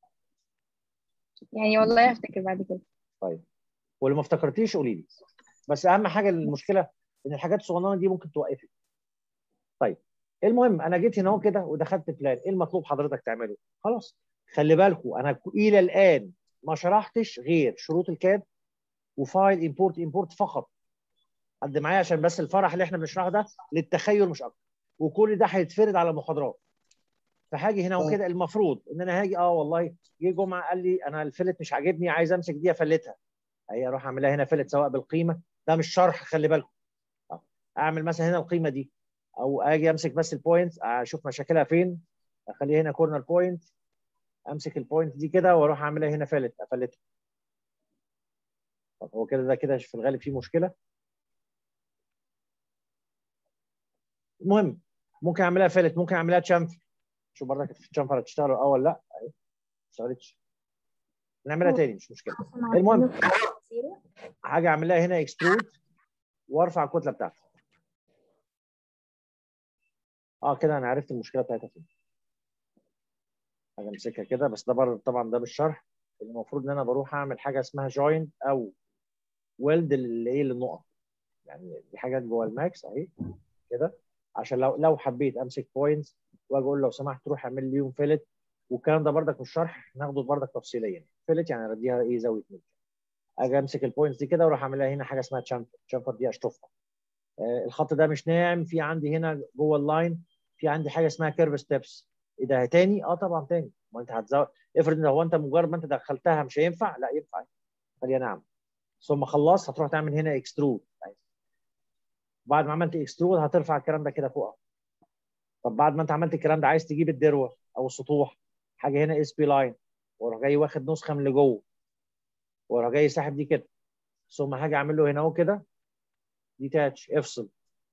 يعني والله هفتكر بعد كده طيب واللي ما افتكرتيش قولي لي بس اهم حاجه المشكله ان الحاجات الصغننه دي ممكن توقفك طيب المهم انا جيت هنا اهو كده ودخلت بلان ايه المطلوب حضرتك تعمله خلاص خلي بالكم انا الى الان ما شرحتش غير شروط الكاد وفايل امبورت امبورت فقط حد معايا عشان بس الفرح اللي احنا بنشرحه ده للتخيل مش اكتر وكل ده هيتفرد على محاضرات فهاجي هنا آه. وكده المفروض ان انا هاجي اه والله جه جمعه قال لي انا الفلت مش عاجبني عايز امسك دي افلتها اهي اروح اعملها هنا فلت سواء بالقيمه ده مش شرح خلي بالكم آه. اعمل مثلا هنا القيمه دي او اجي امسك بس البوينت اشوف مشاكلها فين اخليها هنا كورنر بوينت امسك البوينت دي كده واروح اعملها هنا فلت افلتها طب هو كده ده كده في الغالب فيه مشكله المهم ممكن اعملها فلت ممكن اعملها تشامفر شوف برضك التشامفر هتشتغل اه ولا لا اهي ما اشتغلتش نعملها تاني مش مشكله المهم. حاجه اعمل لها هنا اكسترود وارفع الكتله بتاعتي اه كده انا عرفت المشكله بتاعتها فين حاجه امسكها كده بس ده بره طبعا ده مش شرح المفروض ان انا بروح اعمل حاجه اسمها جوينت او ويلد الايه للنقط يعني دي حاجات جوه الماكس اهي كده عشان لو لو حبيت امسك بوينتس واجي اقول لو سمحت روح اعمل لي يوم فيلت والكلام ده بردك مش شرح ناخده بردك تفصيليا فيلت يعني اديها ايه زاويه ميل اجي امسك البوينتس دي كده واروح اعملها هنا حاجه اسمها تشامفر تشامفر دي اشطفها آه، الخط ده مش ناعم في عندي هنا جوه اللاين في عندي حاجه اسمها كيرف ستيبس ايه ده تاني اه طبعا تاني ما انت هتزود افرض ان هو انت مجرد ما انت دخلتها مش هينفع لا ينفع خليها نعم ثم خلصت هتروح تعمل هنا اكسترود بعد ما عملت اكسترود هترفع الكلام ده كده فوق طب بعد ما انت عملت الكلام ده عايز تجيب الدروه او السطوح حاجه هنا اس بي لاين واروح جاي واخد نسخه من اللي جوه واروح جاي ساحب دي كده ثم هاجي اعمل له هنا اهو كده ديتاتش افصل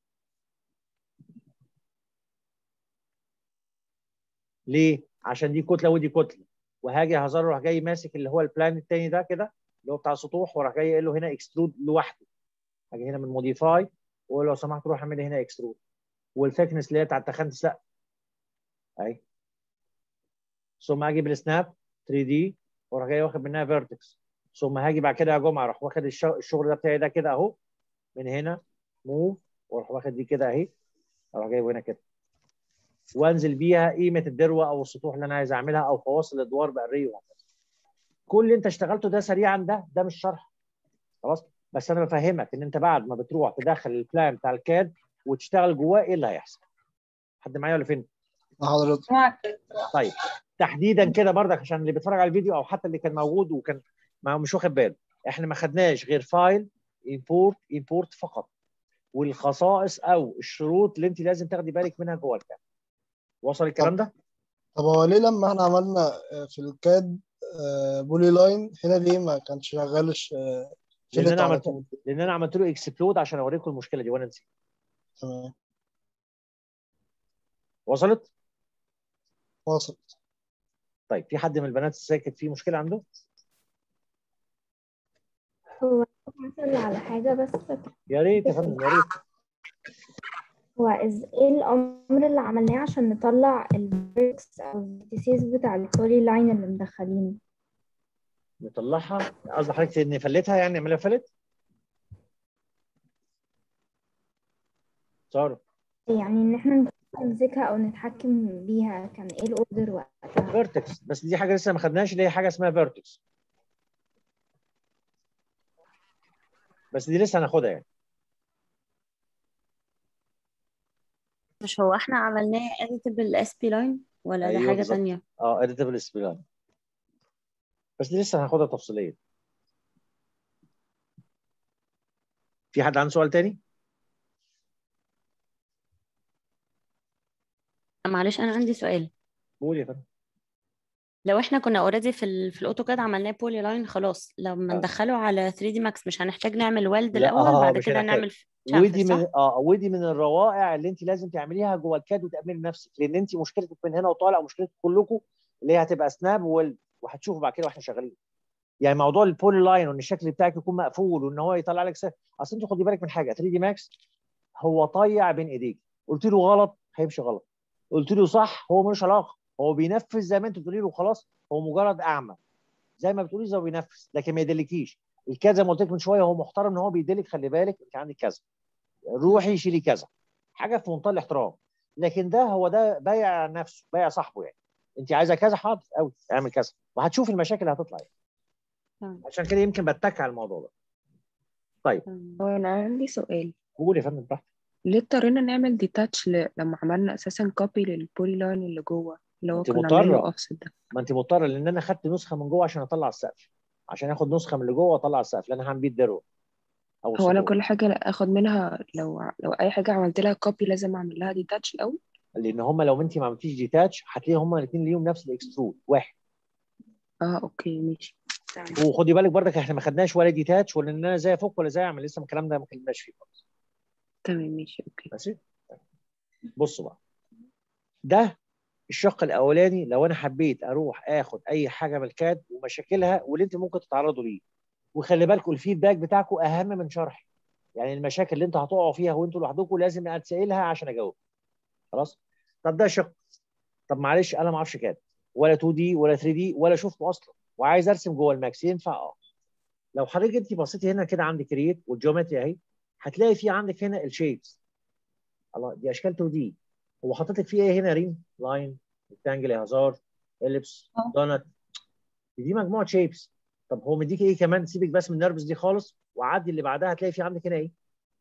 ليه؟ عشان دي كتله ودي كتله وهاجي هزار اروح جاي ماسك اللي هو البلان التاني ده كده اللي هو بتاع السطوح واروح جاي قايل له هنا اكسترود لوحده هاجي هنا من موديفاي واقول له لو سمحت روح اعمل لي هنا اكسترود والثيكنس اللي هي بتاعت تخان السقف اهي ثم اجي بالسناب 3 دي واروح جاي واخد منها فيرتكس ثم هاجي بعد كده يا جمعه اروح واخد الش- الشغل ده بتاعي ده كده اهو من هنا موف واروح واخد دي كده اهي اروح جايبه هنا كده وانزل بيها قيمه الذروه او السطوح اللي انا عايز اعملها او فواصل الادوار باري وهكذا كل اللي انت اشتغلته ده سريعا ده ده مش شرح خلاص بس انا بفهمك ان انت بعد ما بتروح تدخل البلان بتاع الكاد وتشتغل جواه ايه اللي هيحصل حد معايا ولا فين مع حضرتك معك طيب تحديدا كده برضك عشان اللي بيتفرج على الفيديو او حتى اللي كان موجود وكان ما مش واخد باله احنا ما خدناش غير فايل امبورت امبورت فقط والخصائص او الشروط اللي انت لازم تاخدي بالك منها جوه الكاد وصل الكلام ده؟ طب هو ليه لما احنا عملنا آه، في الكاد آه، بولي لاين هنا ليه ما كانش شغال ش- آه، لان فيلت انا على عملت طول لان انا عملت له اكسبلود عشان اوريكم المشكله دي وانا نسيت تمام وصلت؟ واصل طيب في حد من البنات ساكت فيه مشكله عنده؟ هو مثل على حاجة بس يا ريت يا فندم يا ريت هو إز ايه الأمر اللي عملناه عشان نطلع الفيركس أو الفيرتيسيز بتاع البولي لاين اللي مدخلينه نطلعها قصدي حضرتك ان فلتها يعني نعملها فلت؟ ساره يعني إن احنا نمسكها أو نتحكم بيها كان ايه الأوردر وقتها فيرتكس بس دي حاجه لسه ما خدناش اللي هي حاجه اسمها فيرتكس بس دي لسه هناخدها يعني مش هو احنا عملناه editable اس بي لاين ولا ده أيوة حاجة بالظبط. تانية اه اديتابل سبيلان بس دي لسه هناخدها تفصيليا في حد عنده سؤال تاني؟ معلش انا عندي سؤال قول يا فندم لو احنا كنا اوريدي في ال في الاوتوكاد عملناه بولي لاين خلاص لما آه. ندخله على 3 دي ماكس مش هنحتاج نعمل ويلد لا، الاول آه، بعد مش كده هنحتاج. نعمل ودي chamfer، من صح؟ اه ودي من الروائع اللي انت لازم تعمليها جوه الكاد وتامني نفسك لان انت مشكلتك من هنا وطالع ومشكلتك كلكم اللي هي هتبقى سناب ويلد وهتشوفوا بعد كده واحنا شغالين يعني موضوع البولي لاين وان الشكل بتاعك يكون مقفول وان هو يطلع لك سهل. اصل انت خدي بالك من حاجه 3 دي ماكس هو طيع بين ايديك قلت له غلط هيمشي غلط قلت له صح هو ملوش علاقه هو بينفذ زي ما انت بتقولي له خلاص هو مجرد اعمى زي ما بتقولي زي ما بينفذ لكن ما يدلكيش الكذا زي ما قلت لك من شويه هو محترم ان هو بيدلك خلي بالك انت عندك كذا روحي شيلي كذا حاجه في منتهى الاحترام لكن ده هو ده بايع نفسه بايع صاحبه يعني انت عايزه كذا حاضر قوي اعمل كذا وهتشوف المشاكل اللي هتطلع يعني. تمام. عشان كده يمكن بتك على الموضوع ده تمام. هو أنا عندي سؤال قول يا فندم براحتك ليه اضطرينا نعمل ديتاتش ل... لما عملنا أساسا كوبي للبولي لاين اللي جوه اللي هو أنت كنا مضطرة. عاملين له اوفست ده ما انت مضطره لان انا خدت نسخه من جوه عشان اطلع السقف عشان اخد نسخه من اللي جوه واطلع السقف لان انا هعمل بيه الدروه او هو أنا السطوح. كل حاجة آخد منها لو لو أي حاجة عملت لها كوبي لازم أعمل لها ديتاتش الأول لان هم لو انت ما عملتيش ديتاتش هتلاقي هم الاثنين ليهم نفس الاكسترود واحد اه أوكي ماشي تمام وخدي بالك برضك احنا ما خدناش ولا ديتاتش ولا ان انا ازاي افك ولا ازاي اعمل لسه الكلام ده ما اتكلمناش فيه خالص تمام ماشي أوكي ماشي بصوا بقى ده الشق الاولاني لو انا حبيت اروح اخد اي حاجه من الكاد ومشاكلها واللي انت ممكن تتعرضوا ليه وخلي بالكم الفيدباك بتاعكم اهم من شرحي يعني المشاكل اللي انتوا هتقعوا فيها وانتوا لوحدكم لازم اتسالها عشان اجاوب خلاص طب ده شق طب معلش انا ما اعرفش كاد ولا 2 دي ولا 3 دي ولا شفته اصلا وعايز ارسم جوه الماكس ينفع اه لو حضرتك انت بصيتي هنا كده عند كرييت والجيومتري اهي هتلاقي في عندك هنا الشيبس الله دي اشكال 2 دي هو حاطط لك فيه ايه هنا ريم لاين ريكتانجل هزار اليبس آه. دونت دي مجموعه شيبس طب هو مديك ايه كمان سيبك بس من النيرفز دي خالص وعدي اللي بعدها هتلاقي في عندك هنا ايه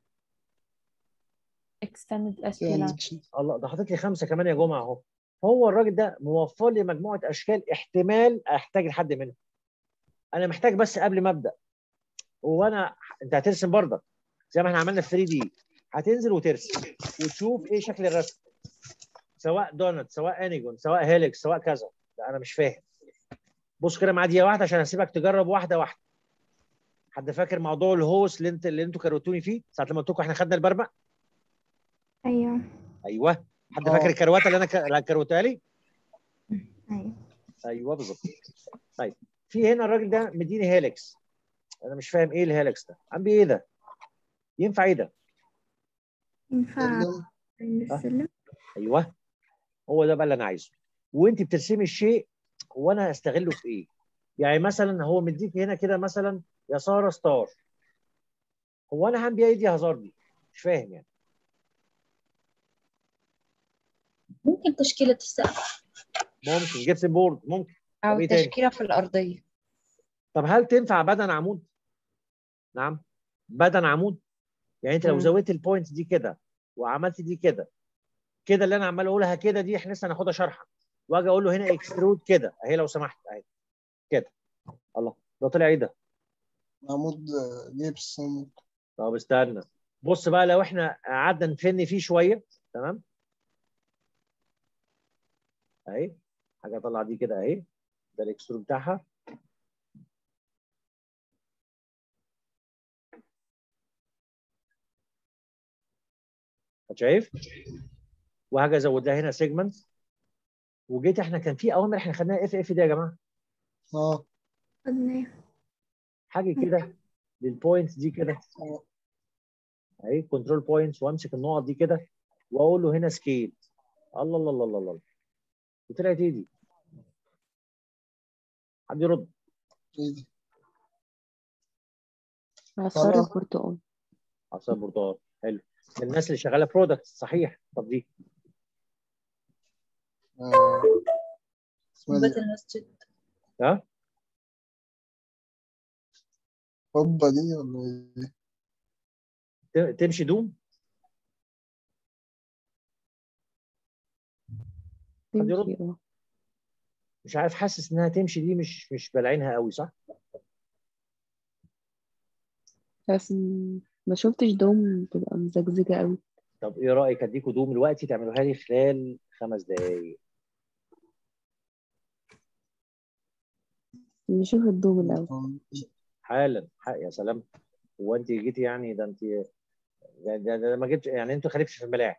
extended SQL الله ده حاطط لي خمسه كمان يا جماعه اهو هو الراجل ده موفر لي مجموعه اشكال احتمال احتاج لحد منها انا محتاج بس قبل ما ابدا وانا انت هترسم برضك زي ما احنا عملنا في 3 دي هتنزل وترسم وتشوف ايه شكل الرسم سواء دونت سواء انيجون سواء هيليكس سواء كذا لا انا مش فاهم بص كده معايا دقيقه واحده عشان هسيبك تجرب واحده واحده حد فاكر موضوع الهوس اللي انت اللي انتوا كروتوني فيه ساعه لما قلت لكم احنا خدنا البرمق ايوه ايوه حد آه. فاكر الكروته اللي انا ك- اللي كروتها لي ايوه ايوه بالظبط طيب في هنا الراجل ده مديني هيليكس انا مش فاهم ايه الهيليكس ده عم بيه ايه ده ينفع ايه ده ينفع سلم السلم ايوه هو ده بقى اللي انا عايزه وانت بترسمي الشيء وانا هستغله في ايه يعني مثلا هو مديك هنا كده مثلا يا ساره ستار هو انا هعمل بيها ايه دي هازارد دي مش فاهم يعني ممكن تشكيلة السقف ممكن جبسن بورد ممكن أو طب إيه تاني؟ تشكيلة في الأرضية طب هل تنفع بدن عمود نعم بدن عمود يعني انت لو مم. زودت البوينت دي كده وعملت دي كده كده اللي انا عمال اقولها كده دي احنا لسه هناخدها شرحا واجي اقول له هنا اكسترود كده اهي لو سمحت اهي كده الله ده طلع ايه ده عمود آه، جبس طب استنى بص بقى لو احنا قعدنا نفن فيه شويه تمام اهي حاجه اطلع دي كده اهي ده الاكسترود بتاعها شايف وهاجي ازود لها هنا سيجمنت وجيت احنا كان في اوامر احنا خدناها اف اف دي يا جماعه اه خدناه حاجه كده للبوينتس دي كده اهي كنترول بوينتس وامسك النقط دي كده واقول له هنا سكيل الله الله الله الله الله وطلعت ايه دي؟ حد يرد ايه دي عصارة خلاص. برتقال عصير برتقال حلو الناس اللي شغاله برودكت صحيح طب دي آه. اسمها بيت دي المسجد ها قبة دي ولا ايه ت- تمشي دوم حد يرد تمشي اه مش عارف حاسس انها تمشي دي مش مش بلعينها قوي صح؟ بس م- ما شفتش دوم بتبقى مزجزجة قوي طب ايه رايك اديكوا دوم دلوقتي تعملوها لي خلال خمس دقائق نشوف الدوم الأول حالا ح- يا سلام هو انت جيتي يعني ده انت ده, ده, ده ما جبتش يعني انتوا خليفش في الملاعب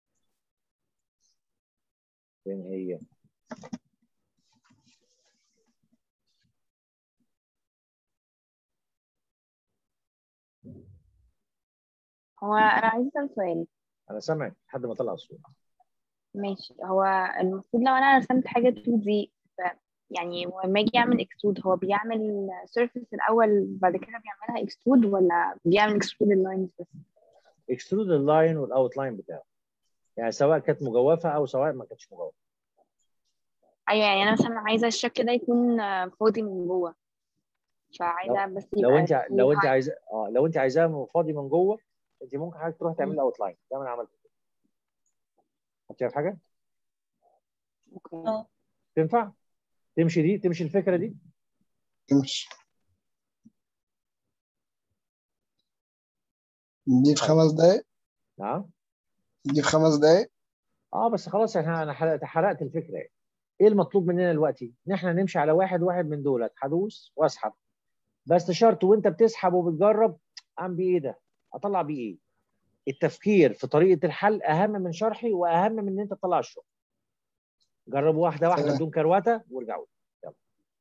فين هي؟ هو انا عايزه اسال سؤال انا سامعك لحد ما طلع الصوت ماشي هو المفروض لو انا رسمت حاجه 2 دي ف يعني لما اجي اعمل اكسترود هو بيعمل سيرفيس الاول بعد كده بيعملها اكسترود ولا بيعمل اكسترود اللاينز بس اكسترود اللاين والاوت لاين بتاعه يعني سواء كانت مجوفه او سواء ما كانتش مجوفه ايوه يعني انا مثلا عايزه الشكل ده يكون آه، فاضي من جوه فعايزه بس يبقى لو انت فيه لو انت line. عايزاه اه لو انت عايزاه فاضي من جوه انت ممكن حضرتك تروح تعمل اوت لاين زي ما انا عملت كده انت شايف حاجه؟ اوكي اه تنفع؟ تمشي دي تمشي الفكره دي؟ تمشي دي في خمس دقايق نعم دي في خمس دقايق اه بس خلاص احنا انا حرقت حرقت الفكره يعني. ايه المطلوب مننا دلوقتي؟ ان احنا نمشي على واحد واحد من دولت هدوس واسحب بس شرط وانت بتسحب وبتجرب اعمل بيه ايه ده؟ اطلع بيه ايه؟ التفكير في طريقه الحل اهم من شرحي واهم من ان انت تطلع الشغل. جربوا واحده واحده تمام. بدون كروته وارجعوا لي. يلا.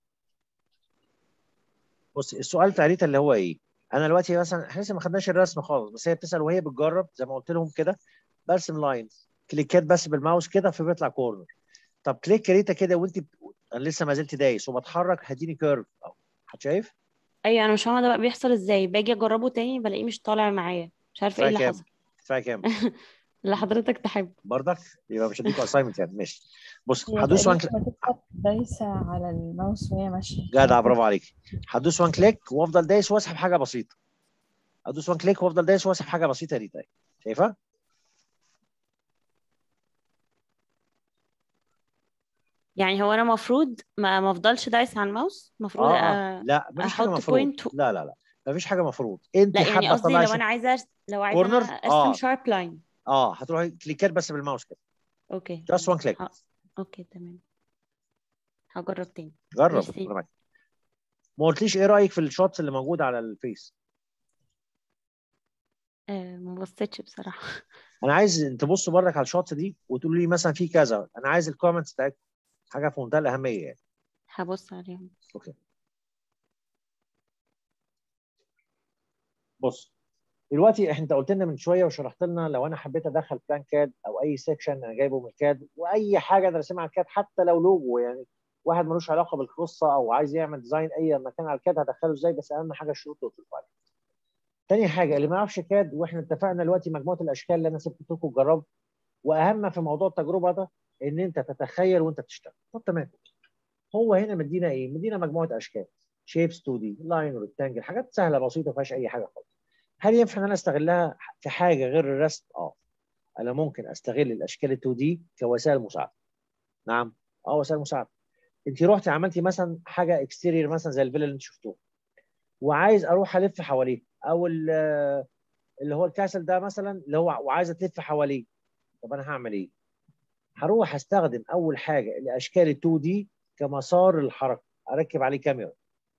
بص السؤال بتاع ريتا اللي هو ايه؟ انا دلوقتي مثلا احنا لسه ما خدناش الرسم خالص بس هي بتسال وهي بتجرب زي ما قلت لهم كده برسم لاينز كليكات بس بالماوس كده فبيطلع كورنر طب كليك ريتا كده وانت ب... انا لسه ما زلت دايس وبتحرك هديني كيرف اهو شايف؟ ايوه انا مش فاهمه ده بقى بيحصل ازاي باجي اجربه تاني بلاقيه مش طالع معايا مش عارفه ايه كفايه اللي كام؟ حصل كفايه كام؟ اللي حضرتك تحب برضك يبقى مش هديكوا اساينمنت يعني ماشي بص هي هدوس وان تقريبا كليك بتبقى دايسة على الماوس وهي ماشية جدع برافو عليك هدوس وان كليك وافضل دايس واسحب حاجه بسيطه ادوس وان كليك وافضل دايس واسحب حاجه بسيطه دي طيب شايفها؟ يعني هو انا المفروض ما ما افضلش دايس على الماوس المفروض اه اه أ- لا مفيش حاجه احط مفروض بوينت لا لا لا مفيش حاجه مفروض انت لا يعني حابه قصدي تطلعي لو انا عايزه أرس- لو عايزه كورنر انا اه ارسم شارب لاين اه هتروحي كليكات بس بالماوس كده اوكي جاست وان كليك ه- اوكي تمام هجرب تاني جرب ميرسي ربنا معاك. ما قلتليش ايه رايك في الشوتس اللي موجوده على الفيس آه ما بصيتش بصراحه انا عايز تبصوا برك على الشوتس دي وتقولوا لي مثلا في كذا انا عايز الكومنتس بتاعتكم حاجه في منتهى الاهميه يعني هبص عليهم اوكي بص دلوقتي احنا انت قلت لنا من شويه وشرحت لنا لو انا حبيت ادخل بلان كاد او اي سيكشن انا جايبه من الكاد واي حاجه انا راسمها على الكاد حتى لو لوجو يعني واحد ملوش علاقه بالقصه او عايز يعمل ديزاين اي مكان على الكاد هدخله ازاي بس اهم حاجه الشروط اللي قلت لكم عليها. تاني حاجه اللي ما يعرفش كاد واحنا اتفقنا دلوقتي مجموعه الاشكال اللي انا سبت لكم تجربوا واهم في موضوع التجربه ده ان انت تتخيل وانت بتشتغل طب تمام هو هنا مدينا ايه؟ مدينا مجموعه اشكال شيبس 2 دي لاين وريكتانجل حاجات سهله بسيطه ما فيهاش اي حاجه خالص هل ينفع ان انا استغلها في حاجه غير الرسم؟ اه انا ممكن استغل الاشكال ال 2 دي كوسائل مساعده نعم اه وسائل مساعده انت رحتي عملتي مثلا حاجه اكستيرير مثلا زي الفيلا اللي انت شفتوها وعايز اروح الف حواليه او ال- اللي هو الكاسل ده مثلا اللي هو وعايزه تلف حواليه طب انا هعمل ايه؟ هروح استخدم اول حاجه الاشكال ال 2 دي كمسار الحركه اركب عليه كاميرا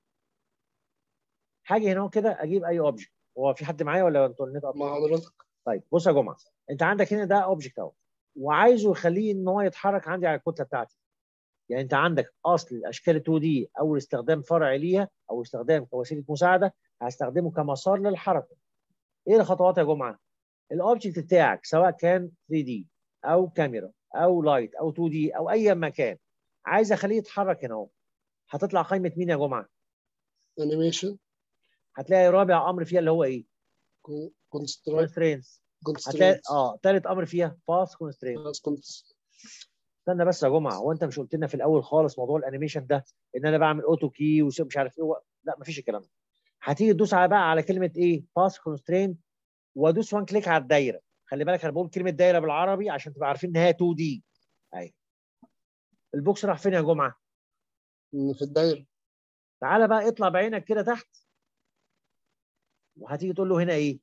حاجه هنا كده اجيب اي اوبجكت هو في حد معايا ولا انتوا النت قطع؟ مع حضرتك طيب بص يا جماعه انت عندك هنا ده اوبجكت اهو وعايزه يخليه ان هو يتحرك عندي على الكتله بتاعتي يعني انت عندك اصل الاشكال 2 دي او استخدام فرعي ليها او استخدام كوسيله مساعده هستخدمه كمسار للحركه ايه الخطوات يا جماعه الاوبجكت بتاعك سواء كان 3 دي او كاميرا او لايت او 2 دي او اي مكان عايز اخليه يتحرك هنا اهو هتطلع قائمه مين يا جماعه انيميشن هتلاقي رابع امر فيها اللي هو ايه كونستراكت كونسترينز هتلاقي كونسترينت اه ثالث امر فيها باس كونسترينز استنى بس يا جماعه هو انت مش قلت لنا في الاول خالص موضوع الانيميشن ده ان انا بعمل اوتو كي ومش عارف ايه و... لا مفيش الكلام ده هتيجي تدوس على بقى على كلمه ايه باس كونسترين وادوس وان كليك على الدايره خلي بالك انا بقول كلمه دايره بالعربي عشان تبقى عارفين ان هي 2 دي اهي البوكس راح فين يا جماعه في الدايره تعالى بقى اطلع بعينك كده تحت وهتيجي تقول له هنا ايه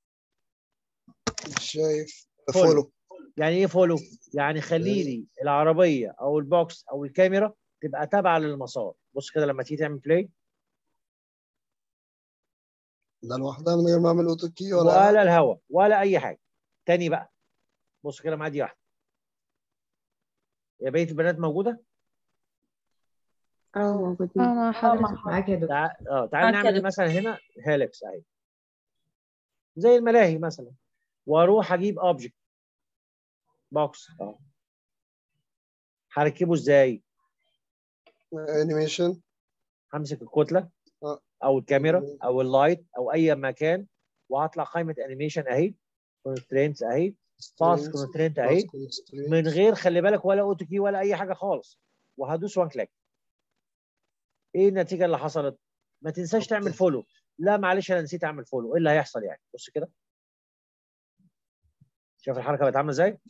مش شايف فولو. فولو يعني ايه فولو يعني خلي لي العربيه او البوكس او الكاميرا تبقى تابعه للمسار بص كده لما تيجي تعمل بلاي ده لوحدها من غير ما اعمل اوتو كي ولا ولا الهواء ولا اي حاجه تاني بقى بص كده معايا دي واحده يا بقيه البنات موجوده اه موجودين اه مع حضرتك معاك يا دكتور تع... اه تعال معاك يا نعمل دكتور. مثلا هنا هيلكس اهي زي الملاهي مثلا واروح اجيب اوبجكت بوكس اه هركبه ازاي انيميشن همسك الكتله آه. او الكاميرا او اللايت او اي مكان وهطلع قائمه انيميشن اهي كونسترينتس اهي باس كونسترينت اهي من غير خلي بالك ولا اوتو كي ولا اي حاجه خالص وهدوس وان كليك ايه النتيجه اللي حصلت ما تنساش تعمل فولو لا معلش انا نسيت اعمل فولو ايه اللي هيحصل يعني بص كده شوف الحركه بقت عامله ازاي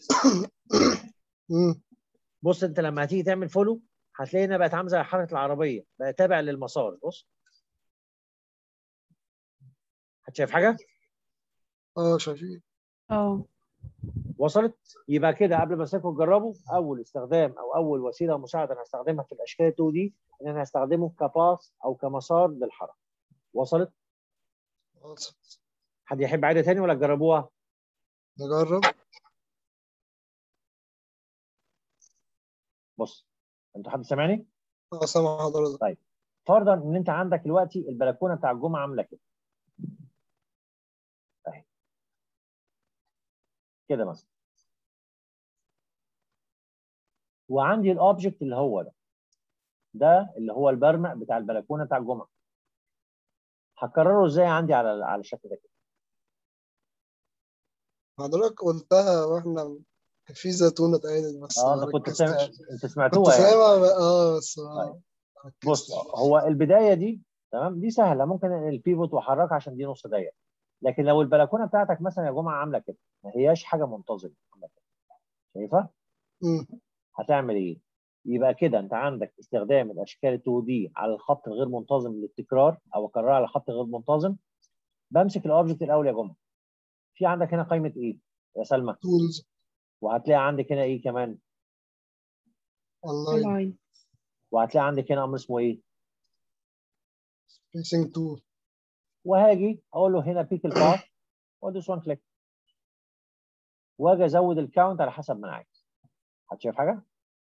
بص انت لما هتيجي تعمل فولو هتلاقي انها بقت عامله زي حركه العربيه بقى تابع للمسار بص هتشايف حاجه اه شايفين اه وصلت يبقى كده قبل ما اسيبكم تجربوا اول استخدام او اول وسيله مساعده انا هستخدمها في الاشكال 2 دي ان انا هستخدمه كباس او كمسار للحركه وصلت حد يحب عاده تاني ولا تجربوها نجرب بص انتوا حد سامعني اه سامع حضرتك طيب فرضا ان انت عندك دلوقتي البلكونه بتاع الجمعه عامله كده اهي كده مثلا وعندي الاوبجكت اللي هو ده ده اللي هو البرمق بتاع البلكونه بتاع الجمعه هكرره ازاي عندي على على الشكل ده كده حضرتك قلتها واحنا كان في زيتونة اتقالت بس اه ما انا كنت ركزتش سامع انت كنت سمعتوها يعني سامع بقى- اه بس ما بص ركزتش هو البدايه دي تمام دي سهله ممكن البيفوت واحركها عشان دي نص دايره لكن لو البلكونه بتاعتك مثلا يا جماعه عامله كده ما هياش حاجه منتظمه عاملة كده. شايفها مم. هتعمل ايه يبقى كده انت عندك استخدام الاشكال 2 دي على الخط الغير منتظم للتكرار او اكررها على الخط الغير منتظم بمسك الاوبجكت الاول يا جماعه في عندك هنا قائمه ايه يا سلمى تولز وهتلاقي عندك هنا ايه كمان اونلاين لاين وهتلاقي عندك هنا امر اسمه ايه سبيسنج تول وهاجي اقول له هنا بيك الباث وادوس وان كليك واجي ازود الكاونت على حسب ما انا عايز حد شايف حاجه؟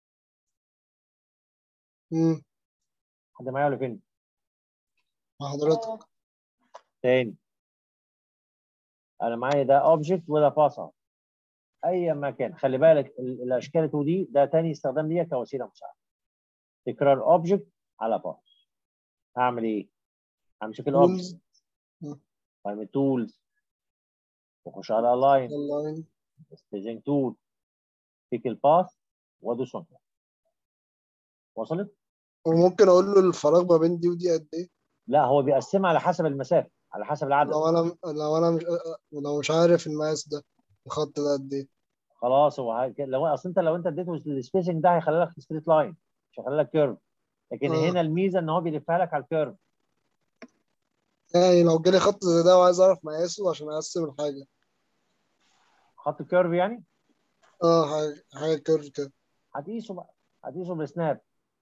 مم. حد معايا ولا فين؟ مع حضرتك تاني انا معايا ده اوبجكت وده باث اهو اي مكان خلي بالك ال- الاشكال 2 دي ده تاني استخدام ليها كوسيله مساعده تكرار اوبجكت على باث هعمل ايه؟ همسك الاوبجكت تولز مم. قائمه تولز واخش على الاين اونلاين ستيجنج تول بيك الباث وادوس وان وصلت؟ وممكن اقول له الفراغ ما بين دي ودي قد ايه لا هو بيقسمها على حسب المسافه على حسب العدد لو انا لو انا مش لو مش عارف المقاس ده الخط ده قد ايه خلاص هو هي- لو اصل انت لو انت اديته السبيسنج ده هيخلي لك ستريت لاين مش هيخلي لك كيرف لكن آه. هنا الميزه ان هو بيلفها لك على الكيرف يعني لو جالي خط زي ده وعايز اعرف مقاسه عشان اقسم الحاجه خط كيرف يعني اه حاجه حاجه كيرف كده هتقيسه بقى هتقيسه بالسناب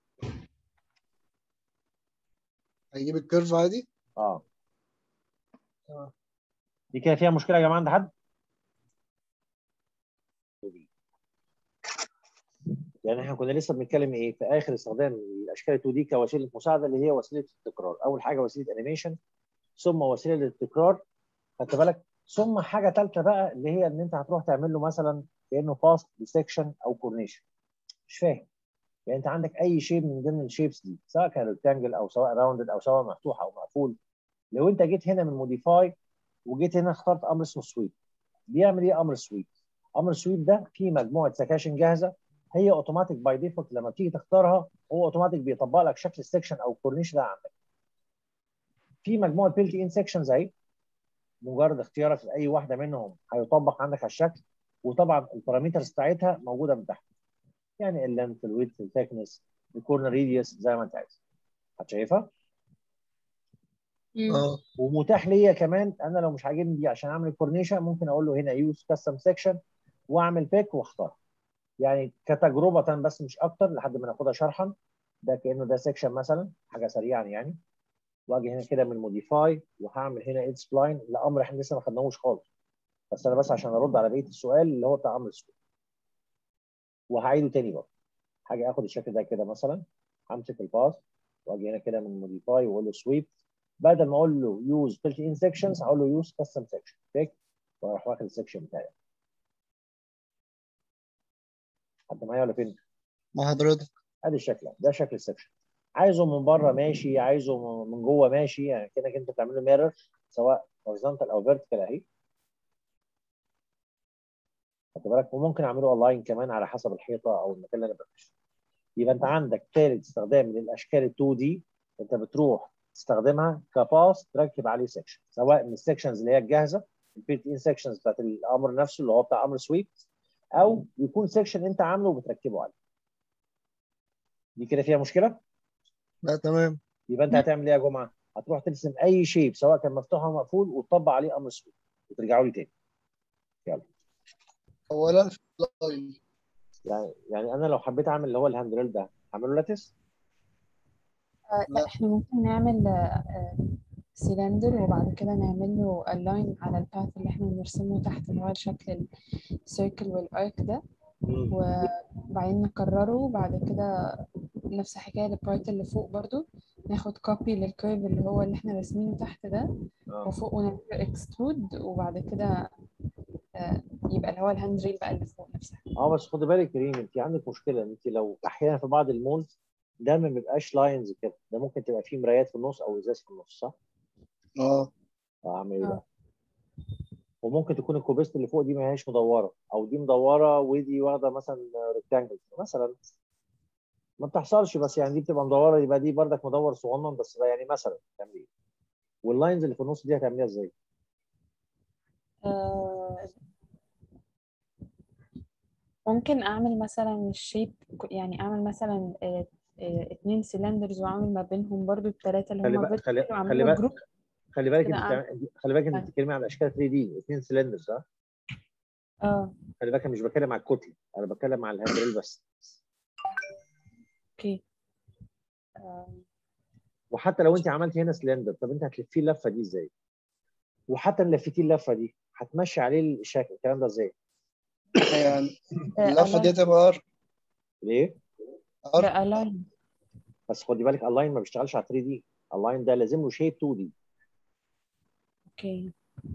هيجيب الكيرف عادي اه آه. دي كده فيها مشكله يا جماعه عند حد؟ يعني احنا كنا لسه بنتكلم ايه في اخر استخدام الاشكال 2 دي كوسيله مساعده اللي هي وسيله التكرار اول حاجه وسيله انيميشن ثم وسيله للتكرار خدت بالك ثم حاجه ثالثه بقى اللي هي ان انت هتروح تعمل له مثلا كانه فاست ديسكشن او كورنيشن مش فاهم يعني انت عندك اي شيب من ضمن الشيبس دي سواء كان ريكتانجل او سواء راوندد او سواء مفتوح او مقفول لو انت جيت هنا من موديفاي وجيت هنا اخترت امر اسمه سويب بيعمل ايه امر سويب؟ امر سويب ده فيه مجموعه سكاشن جاهزه هي اوتوماتيك باي ديفولت لما بتيجي تختارها هو اوتوماتيك بيطبق لك شكل السكشن او الكورنيش ده عندك. في مجموعه بيلت ان سكشنز اهي مجرد اختيارك لاي واحده منهم هيطبق عندك على الشكل وطبعا البارامترز بتاعتها موجوده من تحت. يعني اللينث الويدث الثيكنس الكورنر ريديوس زي ما انت عايز. هتشايفها؟ اه ومتاح ليا كمان انا لو مش عاجبني دي عشان اعمل كورنيشن ممكن اقول له هنا يوز كاستم سيكشن واعمل بيك واختار يعني كتجربه بس مش اكتر لحد ما ناخدها شرحا ده كانه ده سيكشن مثلا حاجه سريعا يعني واجي هنا كده من موديفاي وهعمل هنا اد سبلاين لامر احنا لسه ما خدناهوش خالص بس انا بس عشان ارد على بقيه السؤال اللي هو بتاع امر السؤال وهعيده تاني برضه حاجه اخد الشكل ده كده مثلا همسك الباث واجي هنا كده من موديفاي واقول له سويب بدل ما اقول له يوز بيلت ان سيكشنز هقول له يوز كاستم سيكشن بيك واروح واخد السيكشن بتاعي حد معايا ولا فين؟ مع حضرتك ادي الشكل ده شكل السكشن عايزه من بره ماشي عايزه من جوه ماشي يعني كانك انت بتعمل له ميرور سواء هورزونتال او فيرتيكال اهي خد بالك وممكن اعمله اونلاين كمان على حسب الحيطه او المكان اللي انا بفرشه يبقى انت عندك ثالث استخدام للاشكال ال 2 دي انت بتروح تستخدمها كباس تركب عليه سكشن سواء من السكشنز اللي هي الجاهزه البيلت ان سكشنز بتاعت الامر نفسه اللي هو بتاع امر سويب او يكون سكشن انت عامله وبتركبه عليه دي كده فيها مشكله لا تمام يبقى انت هتعمل ايه يا جماعه هتروح ترسم اي شيب سواء كان مفتوح او مقفول وتطبق عليه امر سويب وترجعوا لي تاني يلا اولا في اللاين يعني يعني انا لو حبيت اعمل اللي هو الهاند ريل ده هعمله لاتس آه، لا احنا ممكن نعمل سيلندر وبعد كده نعمل له الاين على الباث اللي احنا بنرسمه تحت اللي هو شكل السيركل والارك ده وبعدين نكرره وبعد كده نفس الحكاية للبارت اللي فوق برضو ناخد كوبي للكيرف اللي هو اللي احنا راسمينه تحت ده اه وفوق ونعمل اكسترود وبعد كده آه، يبقى اللي هو الهاند ريل بقى اللي فوق نفسها اه بس خد بالك يا ريم انت عندك مشكله انت لو احيانا في بعض المولز ده ما بيبقاش لاينز كده ده ممكن تبقى فيه مرايات في النص او ازاز في النص صح؟ اه اه اعمل ايه بقى؟ وممكن تكون الكوبيست اللي فوق دي ما هياش مدوره او دي مدوره ودي واخده مثلا ريكتانجل مثلا ما بتحصلش بس يعني دي بتبقى مدوره يبقى دي بردك مدور صغنن بس ده يعني مثلا تعمل ايه واللاينز اللي في النص دي هتعمليها ازاي؟ آه، ممكن اعمل مثلا الشيب يعني اعمل مثلا آه، آه، اتنين سيلندرز واعمل ما بينهم برضو التلاتة اللي خلي هما بالك خلي, vertical خلي واعملهم بالك جروب خلي بالك كده انت أعمل بتعمل- خلي بالك انت آه. بتتكلمي على اشكال 3 دي اثنين سلندرز صح؟ اه خلي بالك انا مش بتكلم على الكتله انا بتكلم على الهاندريل بس اوكي آه، وحتى لو انت عملتي هنا سلندر طب انت هتلفيه اللفه دي ازاي؟ وحتى ان لفيتيه اللفه دي هتمشي عليه الشكل الكلام ده ازاي؟ يعني آه، اللفة دي align تبقى ار ليه؟ ار ده align بس خدي بالك الاين ما بيشتغلش على 3 دي الاين ده لازم له شيب 2 دي اوكي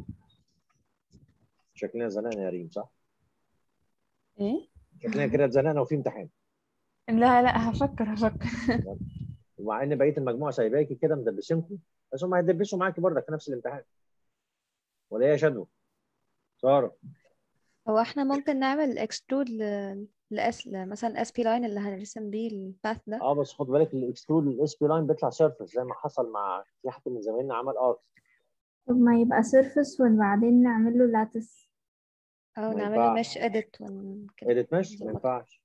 شكلنا زنقنا يا ريم صح؟ ايه شكلنا كده اتزنقنا وفي امتحان لا لا هفكر هفكر ومع ان بقيه المجموعه سايباكي كده مدبسينكم بس هم هيدبسوا معاكي برضك في نفس الامتحان ولا ايه يا شدوى؟ ساره هو احنا ممكن نعمل اكسترود ل لأس مثلا اس بي لاين اللي هنرسم بيه الباث ده اه بس خد بالك الاكسترود الاس بي لاين بيطلع سيرفس زي ما حصل مع في حد من زمايلنا عمل ارك طب ما يبقى سيرفس وبعدين نعمل له لاتس او ما نعمل له ينفعش مش اديت ون كده ايديت مش ما نظبطها ينفعش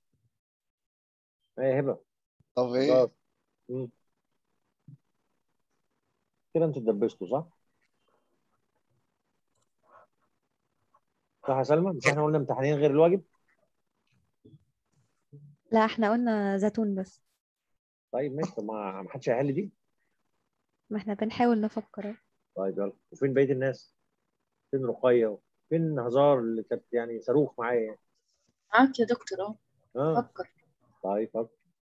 ايه هبه طب ايه خلاص مم. كده انتوا اتدبستوا صح؟ صح يا سلمى؟ مش احنا قلنا امتحانين غير الواجب؟ لا احنا قلنا زيتون بس طيب ماشي طب ما ما حدش هيحل دي؟ ما احنا بنحاول نفكر اهو. طيب يلا وفين بقيه الناس؟ فين رقيه؟ فين هزار اللي كانت يعني صاروخ معايا يعني؟ معاك يا دكتور اه اه فكر طيب فكر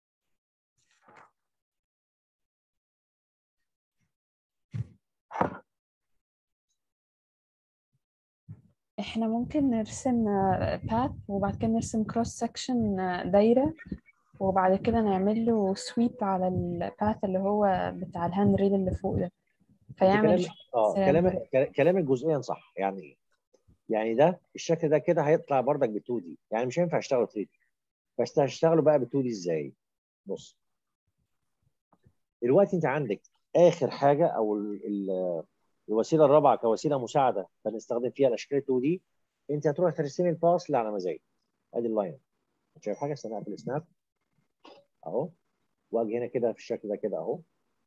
احنا ممكن نرسم باث وبعد كده نرسم كروس سكشن دايرة وبعد كده نعمل له سويب على الباث اللي هو بتاع الهاند ريل اللي فوق ده انت فيعمل كلام شكل اه سلندر كلام كلا- كلامك جزئيا صح يعني ايه؟ يعني ده الشكل ده كده هيطلع بردك ب 2 دي يعني مش هينفع اشتغل 3 دي بس هشتغلوا بقى ب 2 دي ازاي؟ بص دلوقتي انت عندك اخر حاجه او ال- ال- الوسيله الرابعه كوسيله مساعده بنستخدم فيها الاشكال 2 دي انت هتروح ترسمي الباص اللي على مزاجك ادي اللاين شايف حاجه استنى اقفل السناب اهو واجي هنا كده في الشكل ده كده اهو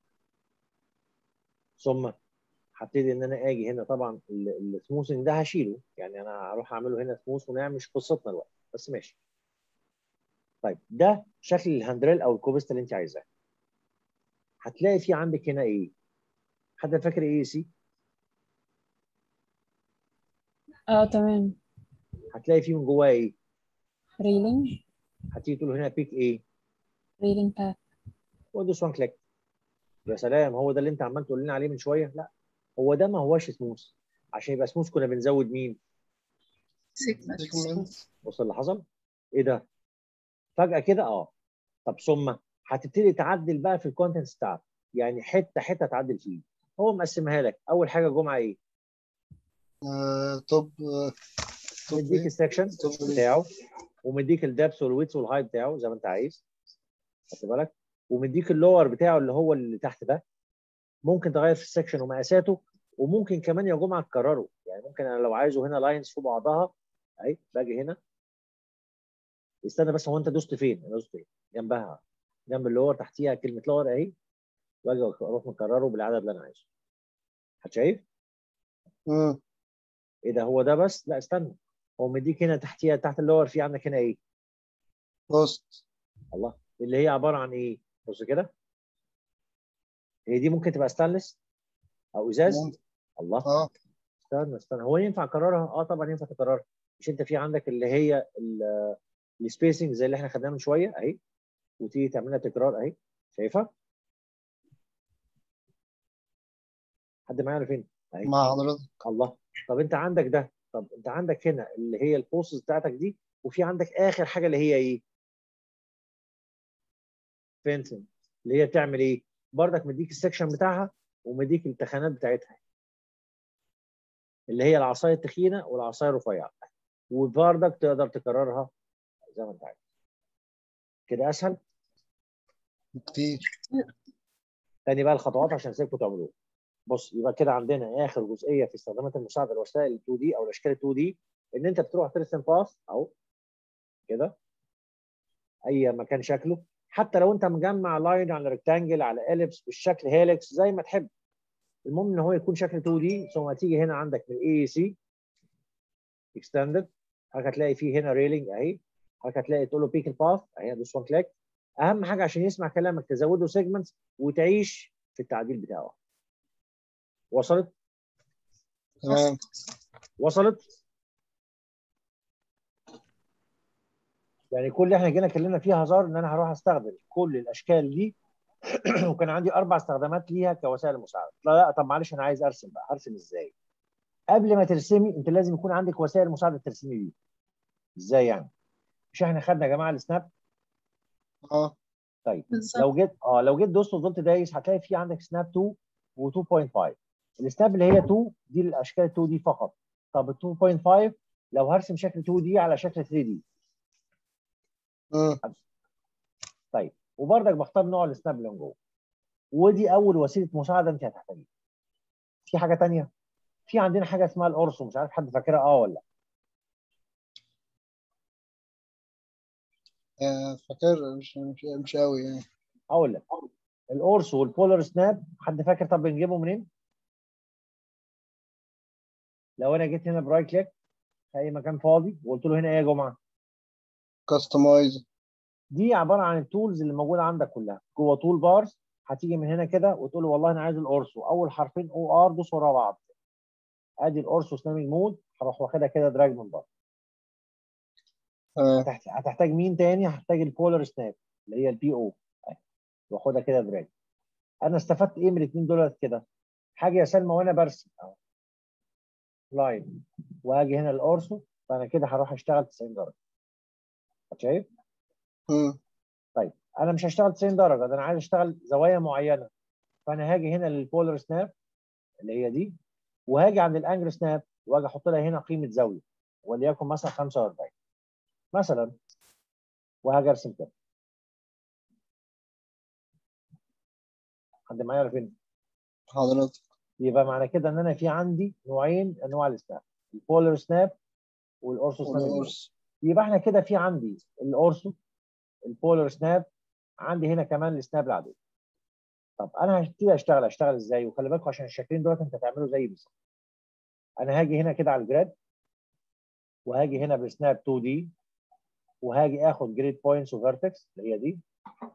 ثم هبتدي ان انا اجي هنا طبعا السموثنج ده هشيله يعني انا هروح اعمله هنا سموث ونعمل مش قصتنا الوقت بس ماشي طيب ده شكل الهاندريل او الكوبست اللي انت عايزاه هتلاقي في عندك هنا ايه حد فاكر ايه سي اه تمام هتلاقي فيه من جواه ايه ريلينج هتيجي تقول له هنا بيك ايه ريلينج باث وادوس وان كليك يا سلام هو ده اللي انت عمال تقول لنا عليه من شويه لا هو ده ما هوش سموث عشان يبقى سموث كنا بنزود مين سيجمنت سيجمنت بص اللي حصل ايه ده فجاه كده اه طب ثم هتبتدي تعدل بقى في الكونتنتس بتاعتك يعني حته حته تعدل فيه هو مقسمها لك اول حاجه جمعه ايه آه، توب آه، توب مديك ايه السكشن توب ايه بتاعه ومديك الدبس والويتس والهايت بتاعه زي ما انت عايز خدت بالك ومديك اللور بتاعه اللي هو اللي تحت ده ممكن تغير في السكشن ومقاساته وممكن كمان يا جماعه تكرره يعني ممكن انا لو عايزه هنا لاينز فوق بعضها اهي باجي هنا استنى بس هو انت دوست فين؟ انا دوست فين؟ جنبها جنب اللور تحتيها كلمه لور اهي واجي اروح مكرره بالعدد اللي انا عايزه حد شايف؟ مم. ايه ده هو ده بس؟ لا استنى هو مديك هنا تحتيها تحت اللور في عندك هنا ايه؟ بوست الله اللي هي عباره عن ايه؟ بص كده هي دي ممكن تبقى ستانلس او ازاز ممكن. الله اه استنى استنى هو ينفع اكررها؟ اه طبعا ينفع تكررها مش انت في عندك اللي هي السبيسنج زي اللي احنا خدناها من شويه اهي وتيجي تعملها تكرار اهي شايفها؟ حد معايا ولا فين؟ اهي مع حضرتك الله طب انت عندك ده طب انت عندك هنا اللي هي البوسز بتاعتك دي وفي عندك اخر حاجه اللي هي ايه؟ فينسنج اللي هي بتعمل ايه؟ بردك مديك السكشن بتاعها ومديك التخانات بتاعتها اللي هي العصايه التخينه والعصايه الرفيعه وبردك تقدر تكررها زي ما انت عايز كده اسهل كتير تاني بقى الخطوات عشان اسيبكم تعملوها بص يبقى كده عندنا اخر جزئيه في استخدامات المساعده الوسائل ال 2 دي او الاشكال ال 2 دي ان انت بتروح ترسم باث اهو كده اي مكان شكله حتى لو انت مجمع لاين على ريكتانجل على اليبس بالشكل هيلكس زي ما تحب المهم ان هو يكون شكل 2 دي ثم تيجي هنا عندك من اي سي اكستندد هتلاقي فيه هنا ريلينج اهي هتلاقي تقول له بيك الباث اهي دوس وان كليك اهم حاجه عشان يسمع كلامك تزوده سيجمنتس وتعيش في التعديل بتاعه وصلت تمام وصلت يعني كل اللي احنا جينا اتكلمنا فيه هزار ان انا هروح استخدم كل الاشكال دي وكان عندي اربع استخدامات ليها كوسائل مساعده لا لا طب معلش انا عايز ارسم بقى هرسم ازاي قبل ما ترسمي انت لازم يكون عندك وسائل مساعده ترسمي بيها ازاي يعني مش احنا خدنا يا جماعه السناب اه طيب بالظبط لو جيت اه لو جيت دوست وفضلت دايس هتلاقي في عندك سناب 2 و2.5 السناب اللي هي 2 دي الاشكال 2 دي فقط طب ال 2.5 لو هرسم شكل 2 دي على شكل 3 دي مم. طيب وبرضك بختار نوع السناب اللي من جوه ودي اول وسيله مساعده انت هتحتاجيها في حاجه تانية في عندنا حاجه اسمها القرص مش عارف حد فاكرها اه ولا لا آه، فاكر مش مش مش قوي يعني اقول لك القرص والبولر سناب حد فاكر طب بنجيبه منين؟ لو انا جيت هنا برايت كليك في اي مكان فاضي وقلت له هنا ايه يا جمعه؟ كاستمايز دي عباره عن التولز اللي موجوده عندك كلها جوه تول بارز هتيجي من هنا كده وتقول له والله انا عايز القرص واول حرفين او ار دوس ورا بعض ادي القرص سنامينج مود هروح واخدها كده دراج من بره تمام هتحت- هتحتاج مين تاني؟ هحتاج البولر سناب اللي هي البي او واخدها كده دراج انا استفدت ايه من الاثنين دولت كده؟ حاجه يا سلمى وانا برسم اهو لاين واجي هنا القرصو فانا كده هروح اشتغل 90 درجه شايف؟ مم. طيب انا مش هشتغل 90 درجه ده انا عايز اشتغل زوايا معينه فانا هاجي هنا للبولر سناب اللي هي دي وهاجي عند الانجل سناب واجي احط لها هنا قيمه زاويه وليكن مثلا 45 مثلا وهاجي ارسم كده حد معايا ولا فين؟ حضرتك يبقى معنى كده ان انا في عندي نوعين انواع السناب البولر سناب والاورثو سناب والقرص يبقى احنا كده في عندي الاورثو البولر سناب عندي هنا كمان السناب العاديه طب انا هبتدي اشتغل اشتغل ازاي وخلي بالكم عشان الشكلين دول انت تعملوا زي بالظبط انا هاجي هنا كده على الجراد وهاجي هنا بسناب 2 دي وهاجي اخد جريد بوينتس وفيرتكس اللي هي دي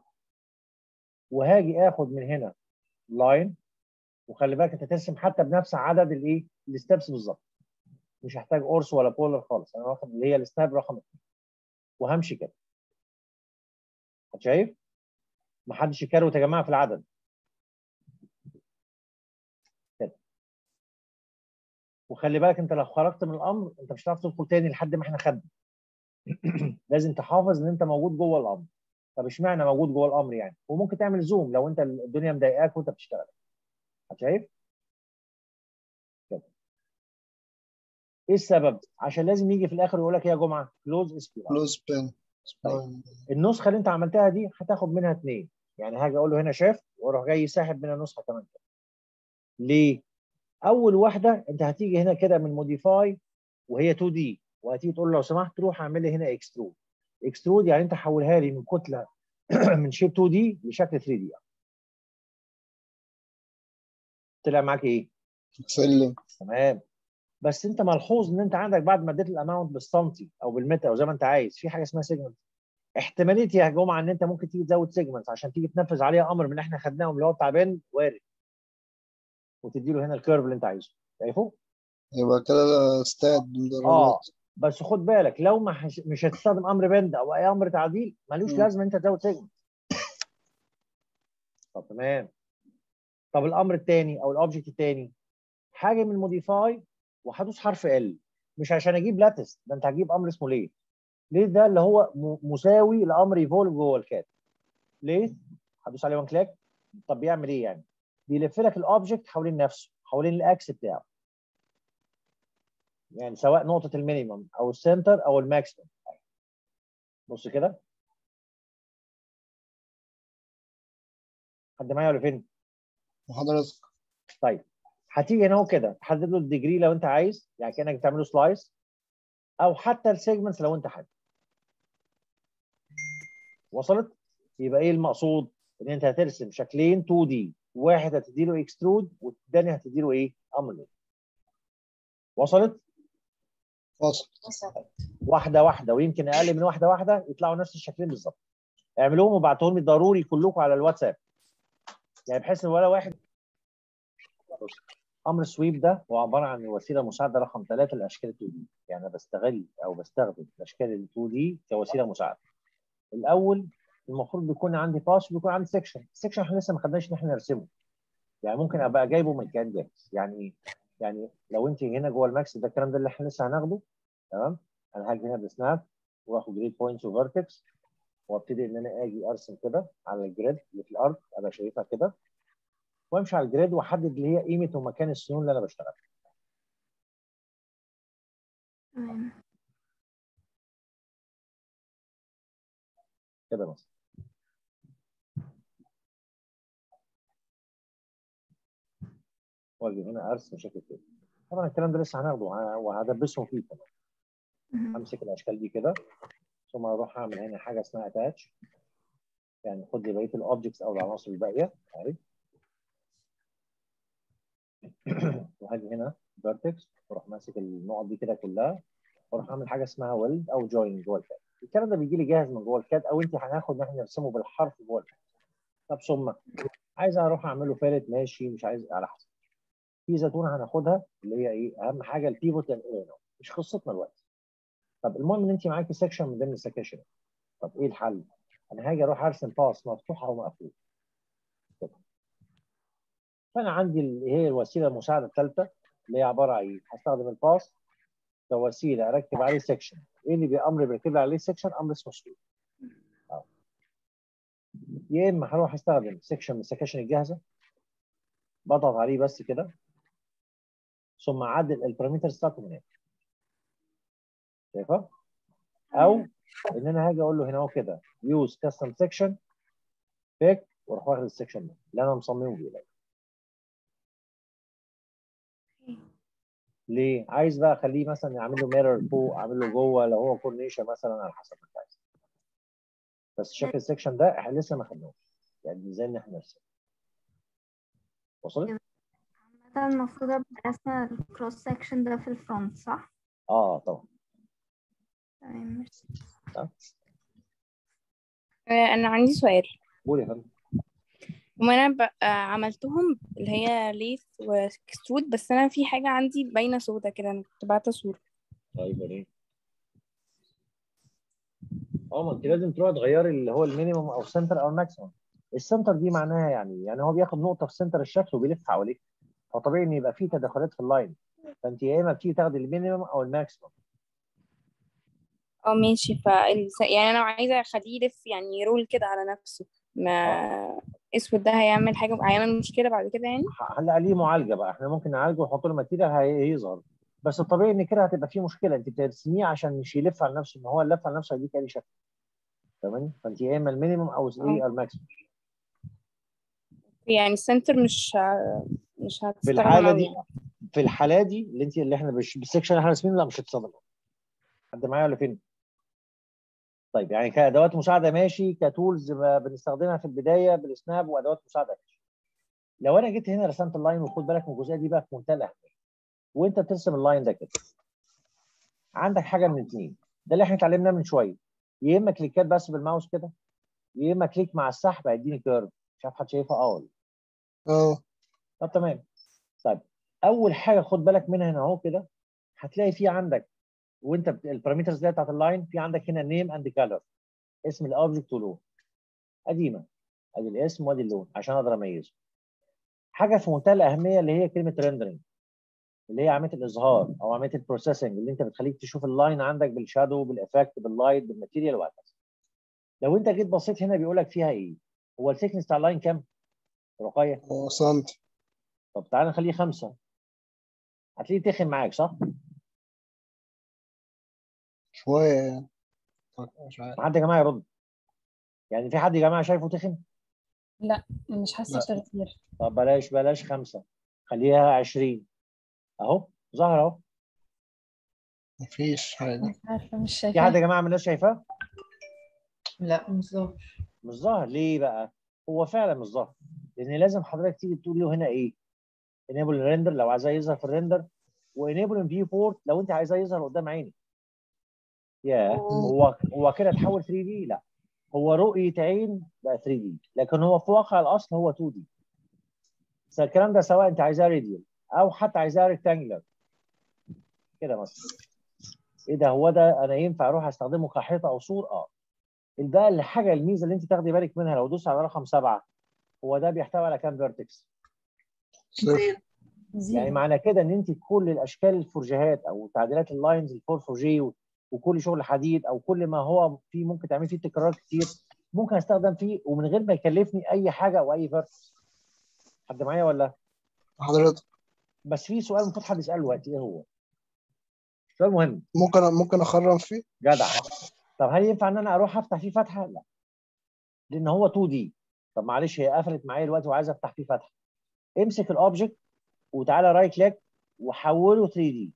وهاجي اخد من هنا لاين وخلي بالك انت ترسم حتى بنفس عدد الايه الستبس بالظبط مش هحتاج قرص ولا بولر خالص انا واخد اللي هي السناب رقم 2 وهمشي كده شايف محدش يكروت يا جماعه في العدد كده وخلي بالك انت لو خرجت من الامر انت مش هتعرف تدخل تاني لحد ما احنا خدنا لازم تحافظ ان انت موجود جوه الامر طب اشمعنى موجود جوه الامر يعني وممكن تعمل زوم لو انت الدنيا مضايقاك وانت بتشتغل شايف كده ايه السبب عشان لازم يجي في الاخر يقول لك إيه يا جماعه كلوز اسبيرال كلوز بين طيب. النسخه اللي انت عملتها دي هتاخد منها اثنين يعني هاجي اقول له هنا شاف واروح جاي ساحب منها نسخه كمان كده. ليه؟ اول واحده انت هتيجي هنا كده من موديفاي وهي 2 دي وهتيجي تقول له لو سمحت روح اعمل لي هنا اكسترود اكسترود يعني انت حولها لي من كتله من شيب 2 دي لشكل 3 دي طلع معاك ايه؟ سلم تمام بس انت ملحوظ ان انت عندك بعد ما اديت الاماونت بالسنتي او بالمتر او زي ما انت عايز في حاجه اسمها سيجمنت احتماليه يا جماعه ان انت ممكن تيجي تزود سيجمنت عشان تيجي تنفذ عليها امر من اللي احنا خدناهم اللي هو بتاع بين وارد وتدي له هنا الكيرف اللي انت عايزه شايفه؟ يبقى كده ستات اه درجات بس خد بالك لو ما حش... مش هتستخدم امر بند او اي امر تعديل ملوش مم. لازمه انت تزود سيجمنت طب تمام طب الامر الثاني او الاوبجكت الثاني حاجه من موديفاي وهدوس حرف ال مش عشان اجيب لاتست ده انت هتجيب امر اسمه ليه ليه ده اللي هو م- مساوي لامر ايفولف جوه الكات ليه هدوس عليه وان كليك طب بيعمل ايه يعني بيلف لك الاوبجكت حوالين نفسه حوالين الاكس بتاعه يعني سواء نقطه المينيمم او السنتر او الماكسيمم بص كده حد معايا ولا فين؟ وحضرتك طيب هتيجي هنا اهو كده تحدد له الديجري لو انت عايز يعني كانك بتعمله سلايس او حتى السيجمنتس لو انت حابب وصلت؟ يبقى ايه المقصود؟ ان انت هترسم شكلين 2 دي واحد هتديله اكسترود والثاني هتديله ايه؟ امر وصلت؟ وصل واحده واحده ويمكن اقل من واحده واحده يطلعوا نفس الشكلين بالظبط اعملوهم وابعتوهم لي ضروري كلكم على الواتساب يعني بحيث ان ولا واحد بص، امر السويب ده هو عباره عن وسيله مساعده رقم ثلاثه لاشكال 2 دي يعني انا بستغل او بستخدم الاشكال ال 2 دي كوسيله مساعده الاول المفروض بيكون عندي باس وبيكون عندي سيكشن السيكشن احنا لسه ما خدناش ان احنا نرسمه يعني ممكن ابقى جايبه من كان جاهز يعني ايه يعني لو انت هنا جوه الماكس ده الكلام ده اللي احنا لسه هناخده تمام انا هاجي هنا بسناب واخد جريد بوينتس وفيرتكس وابتدي ان انا اجي ارسم كده على الجريد اللي في الارض ابقى شايفها كده وامشي على الجريد واحدد اللي هي قيمه ومكان السنون اللي انا بشتغل تمام كده مثلا واجي هنا ارسم شكل كده طبعا الكلام ده لسه هناخده وه- وهدبسهم فيه كمان مهم. امسك الاشكال دي كده ثم اروح اعمل هنا حاجه اسمها اتاتش يعني خد لي بقيه الاوبجكتس او العناصر الباقيه اهي وهاجي هنا فيرتكس واروح ماسك النقط دي كده كلها واروح اعمل حاجه اسمها ويلد او جوين جوه الكاد الكلام ده بيجي لي جاهز من جوه الكاد او انت هناخد ان احنا نرسمه بالحرف جوه الكاد طب ثم عايز اروح اعمله فالت ماشي مش عايز على حسب في زيتونه هناخدها اللي هي ايه اهم حاجه البيفوت للإيرو. مش قصتنا الوقت طب المهم ان انت معاكي سكشن من ضمن السكاشن طب ايه الحل؟ انا هاجي اروح ارسم باس مفتوح او مقفول كده فانا عندي اللي هي الوسيله المساعده الثالثه اللي هي عباره عن ايه؟ هستخدم الباس كوسيله اركب عليه سكشن ايه اللي بامر بركب لي عليه سكشن امر اسمه سويب أهو. يا اما هروح استخدم سكشن من السكاشن الجاهزه بضغط عليه بس كده ثم اعدل البارامترز بتاعته من هنا شايفه؟ او ان انا هاجي اقول له هنا اهو كده يوز كاستم سكشن بيك واروح واخد السكشن ده اللي انا مصممه بايدي ليه؟ عايز بقى اخليه مثلا اعمل له ميرور فوق اعمل له جوه لو هو كورنيشه مثلا على حسب ما انت عايز بس شكل السكشن ده احنا لسه ما خدناهوش يعني ازاي ان احنا نرسم وصلت؟ مثلا المفروض ابقى راسمة الكروس سكشن ده في الفرونت صح؟ اه طبعا تمام ميرسي. آه، أنا عندي سؤال قول يا فندم هما أنا ب... آه، عملتهم اللي هي ليث واكسترود بس أنا في حاجة عندي باينة سودا كده أنا كنت بعتها صورة طيب وريني اه ما انت لازم تروح تغيري اللي هو المينيمم او السنتر او الماكسيمم السنتر دي معناها يعني يعني هو بياخد نقطه في سنتر الشكل وبيلف حواليه فطبيعي ان يبقى فيه تدخلات في اللاين فانت يا اما بتيجي تاخدي المينيمم او الماكسيمم اه ماشي ف يعني أنا عايزة أخليه يلف يعني رول كده على نفسه ما اسود ده هيعمل حاجة هيعمل مشكلة بعد كده يعني هلا عليه معالجه بقى احنا ممكن نعالجه ونحط له ماتيريال هي- هيظهر بس الطبيعي ان كده هتبقى فيه مشكله انت بترسميه عشان مش يلف على نفسه ان هو لف على نفسه هيديك اي شكل تمام فانت يا اما المينيمم او ايه الماكسيمم يعني السنتر مش ه- مش في هتستخدم الحاله أوي دي يعني. في الحاله دي اللي انت اللي احنا مش بالسكشن اللي احنا راسمينه لا مش هتستخدم حد معايا ولا فين؟ طيب يعني كادوات مساعده ماشي كتولز ب- بنستخدمها في البدايه بالسناب وادوات مساعده ماشي لو انا جيت هنا رسمت اللاين وخد بالك من الجزئيه دي بقى في منتهى الاهميه وانت بترسم اللاين ده كده عندك حاجه من اثنين ده اللي احنا اتعلمناه من شويه يا اما كليكات بس بالماوس كده يا اما كليك مع السحب هيديني كيرف مش عارف حد شايفها اه ولا اه طب تمام طيب اول حاجه خد بالك منها هنا اهو كده هتلاقي في عندك وانت بت- البارامترز اللي هي بتاعت اللاين في عندك هنا نيم اند كالر اسم الاوبجكت ولون قديمه ادي الاسم وادي اللون عشان اقدر اميزه حاجه في منتهى الاهميه اللي هي كلمه ريندرنج اللي هي عمليه الاظهار او عمليه البروسيسنج اللي انت بتخليك تشوف اللاين عندك بالشادو بالافكت باللايت بالماتيريال وهكذا لو انت جيت بصيت هنا بيقول لك فيها ايه هو الثيكنس بتاع اللاين كام رقيه هو سنتي طب تعالى نخليه خمسه هتلاقيه تخن معاك صح شوية يعني مش عارف حد يا جماعه يرد يعني في حد يا جماعه شايفه تخن لا مش حاسة لا. بتغيير طب بلاش بلاش خمسة خليها 20 اهو ظهر اهو مفيش حاجة مش عارفة مش في حد شايفة يا جماعه من الناس شايفاه لا مش ظاهر مش ظاهر ليه بقى هو فعلا مش ظاهر لان لازم حضرتك تيجي تقول له هنا ايه enable الريندر لو عايزاه يظهر في الريندر وانيبل فيو بورت لو انت عايزاه يظهر قدام عيني يا هو هو كده اتحول 3 دي لا هو رؤيه عين بقى 3 دي لكن هو في واقع الاصل هو 2 دي الكلام ده سواء انت عايزاه راديال او حتى عايزاه ريكتانجلر كده مثلا ايه ده هو ده انا ينفع اروح استخدمه كحيطه او سور اه ده الحاجه الميزه اللي انت تاخدي بالك منها لو دوست على رقم سبعه هو ده بيحتوي على كام فيرتكس؟ صفر يعني معنى كده ان انت كل الاشكال الفرجيهات او تعديلات اللاينز الفور فورجي وكل شغل حديد او كل ما هو فيه ممكن تعمل فيه تكرار كتير ممكن استخدم فيه ومن غير ما يكلفني اي حاجه او اي فيرتكس حد معايا ولا؟ حضرتك بس في سؤال المفروض حد يساله دلوقتي ايه هو؟ سؤال مهم ممكن ممكن أخرم فيه جدع طب هل ينفع ان انا اروح افتح فيه فتحه؟ لا لان هو 2 دي طب معلش هي قفلت معايا دلوقتي وعايز افتح فيه فتحه امسك الاوبجكت وتعالى رايت كليك وحوله 3 دي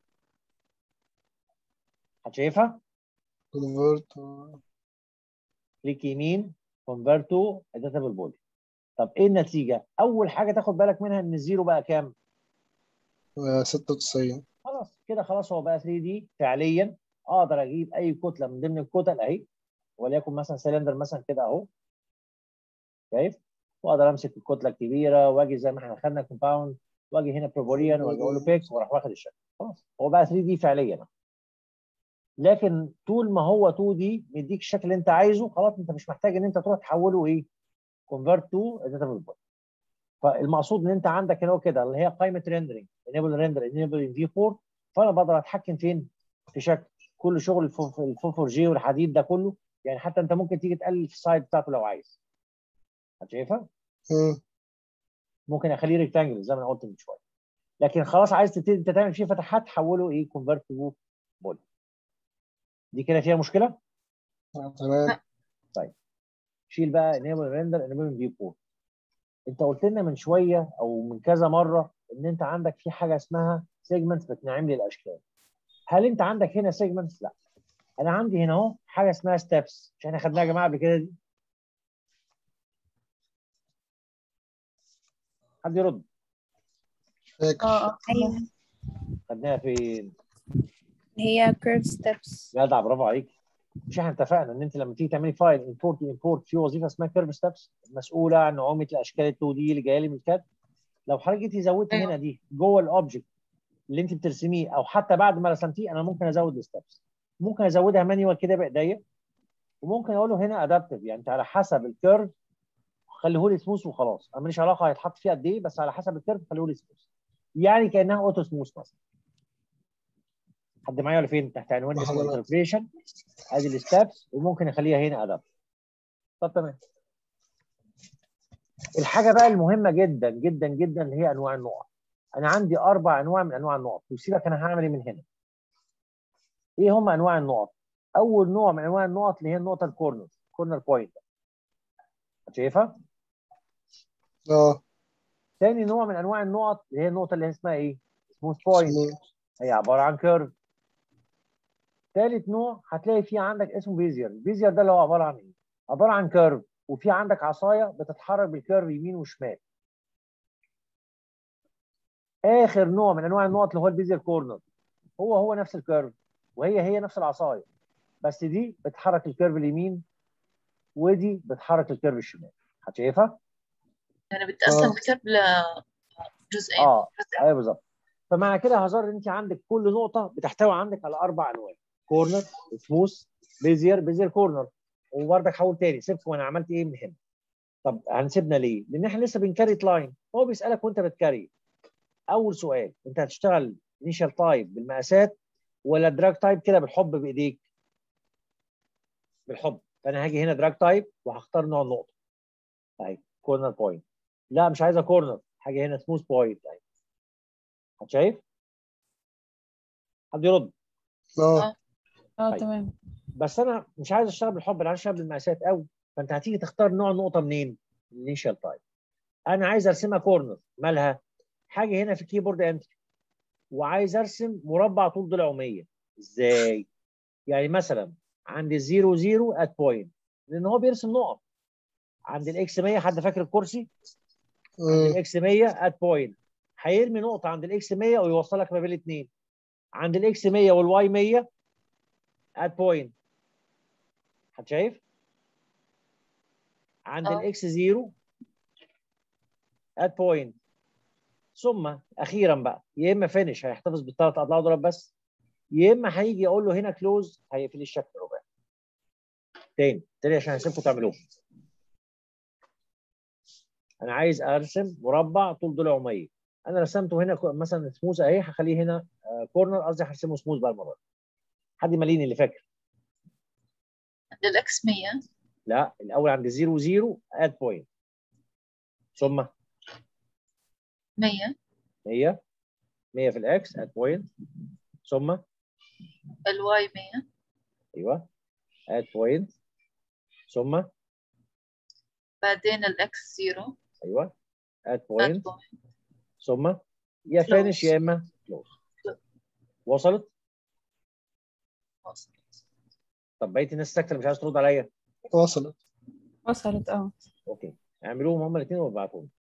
هتشايفها؟ convert كليك يمين كونفرت تو اديتابل بودي طب ايه النتيجه؟ اول حاجه تاخد بالك منها ان الزيرو بقى كام؟ ستة وتسعين خلاص كده خلاص هو بقى 3 دي فعليا اقدر اجيب اي كتله من ضمن الكتل اهي وليكن مثلا سلندر مثلا كده اهو شايف؟ واقدر امسك الكتله الكبيره واجي زي ما احنا خدنا كومباوند واجي هنا بروبوليان واجي اقول له بيكس واروح واخد الشكل خلاص هو بقى 3 دي فعليا لكن طول ما هو 2 دي مديك الشكل اللي انت عايزه خلاص انت مش محتاج ان انت تروح تحوله ايه؟ كونفرت تو اديتابل بودي فالمقصود ان انت عندك هنا كده اللي هي قائمه ريندرنج انيبل ريندر انيبل في 4 فانا بقدر اتحكم فين؟ في شكل كل شغل الفور 4 جي والحديد ده كله يعني حتى انت ممكن تيجي تقلل في السايد بتاعته لو عايز شايفها؟ مم. ممكن اخليه ريكتانجل زي ما انا قلت من شويه لكن خلاص عايز تبتدي انت تعمل فيه فتحات حوله ايه كونفرت تو بودي دي كده فيها مشكله؟ تمام طيب شيل بقى انيبل ريندر انيبل فيو بورت انت قلت لنا من شويه او من كذا مره ان انت عندك في حاجه اسمها سيجمنتس بتنعم لي الاشكال هل انت عندك هنا سيجمنتس لا انا عندي هنا اهو حاجه اسمها ستيبس مش احنا خدناها يا جماعه قبل كده دي حد يرد فاكر اه اه ايوه خدناها فين هي curve steps جدع برافو عليك مش احنا اتفقنا ان انت لما تيجي تعملي فايل امبورت امبورت في وظيفه اسمها كيرف ستيبس مسؤوله عن نعومه الاشكال ال 2 دي اللي جايه لي من الكاد لو حضرتك جيتي زودت هنا دي جوه الاوبجكت اللي انت بترسميه او حتى بعد ما رسمتيه انا ممكن ازود الستبس ممكن ازودها مانيوال كده بايديا وممكن اقول له هنا ادابتيف يعني انت على حسب الكيرف خليه لي سموث وخلاص انا ماليش علاقه هيتحط فيه قد ايه بس على حسب الكيرف خليه لي سموث يعني كانها اوتو سموث مثلا حد معايا ولا فين تحت عنوان اسمه حضرتك. انتربريشن ادي الستبس وممكن اخليها هنا ادابتيف طب تمام الحاجه بقى المهمه جدا جدا جدا اللي هي انواع النقط انا عندي اربع انواع من انواع النقط وسيبك انا هعمل ايه من هنا ايه هم انواع النقط اول نوع من انواع النقط اللي هي النقطه الكورنر كورنر بوينت شايفها اه تاني نوع من انواع النقط اللي هي النقطه اللي اسمها ايه سموث بوينت smooth. هي عباره عن كيرف ثالث نوع هتلاقي فيه عندك اسمه بيزير البيزير ده اللي هو عباره عن ايه عباره عن كيرف وفي عندك عصايه بتتحرك بالكيرف يمين وشمال اخر نوع من انواع النقط اللي هو البيزير كورنر هو هو نفس الكيرف وهي هي نفس العصايه بس دي بتحرك الكيرف اليمين ودي بتحرك الكيرف الشمال هتشايفها يعني بتقسم آه. كتاب لجزئين اه ايوه بالظبط فمعنى كده هزار ان انت عندك كل نقطه بتحتوي عندك على اربع انواع كورنر سموث بيزير بيزير كورنر وبرضك حاول تاني سبت وانا عملت ايه من هنا طب هنسيبنا ليه؟ لان احنا لسه بنكريت لاين هو بيسالك وانت بتكري اول سؤال انت هتشتغل انيشال تايب بالمقاسات ولا دراج تايب كده بالحب بايديك؟ بالحب فانا هاجي هنا دراج تايب وهختار نوع النقطه اهي كورنر بوينت لا مش عايزه كورنر هاجي هنا سموث بوينت اهي شايف؟ حد يرد اه اه طيب. تمام بس انا مش عايز اشتغل بالحب انا عايز اشتغل بالمقاسات قوي فانت هتيجي تختار نوع النقطه منين؟ الانيشال تايب انا عايز ارسمها كورنر مالها؟ حاجه هنا في الكيبورد انتري وعايز ارسم مربع طول ضلعه 100 ازاي؟ يعني مثلا عند الزيرو زيرو ات بوينت لان هو بيرسم نقط عند الاكس 100 حد فاكر الكرسي؟ عند الاكس 100 ات بوينت هيرمي نقطه عند الاكس 100 ويوصلك ما بين الاثنين عند الاكس 100 والواي 100 ات بوينت حد شايف؟ عند اه. الاكس 0 ات بوينت ثم اخيرا بقى يا اما فينش هيحتفظ بالثلاث اضلاع دول بس يا اما هيجي يقول له هنا كلوز هيقفل الشكل الرباعي تاني تاني عشان هسيبكم تعملوه انا عايز ارسم مربع طول ضلعه 100 انا رسمته هنا كو- مثلا سموث اهي هخليه هنا كورنر قصدي هرسمه سموث بقى المره دي حد ماليني اللي فاكر عند الإكس 100 لا الاول عند 0 0 ات بوينت ثم 100 100 100 في الاكس ات بوينت ثم الواي 100 ايوه ات بوينت ثم بعدين الإكس 0 ايوه ات at بوينت point ثم يا Close. فينش يا اما كلوز وصلت وصل. طب بقيه الناس ساكته اللي مش عايز ترد عليا وصلت وصلت اه اوكي اعملوهم هما الاثنين وابعتهم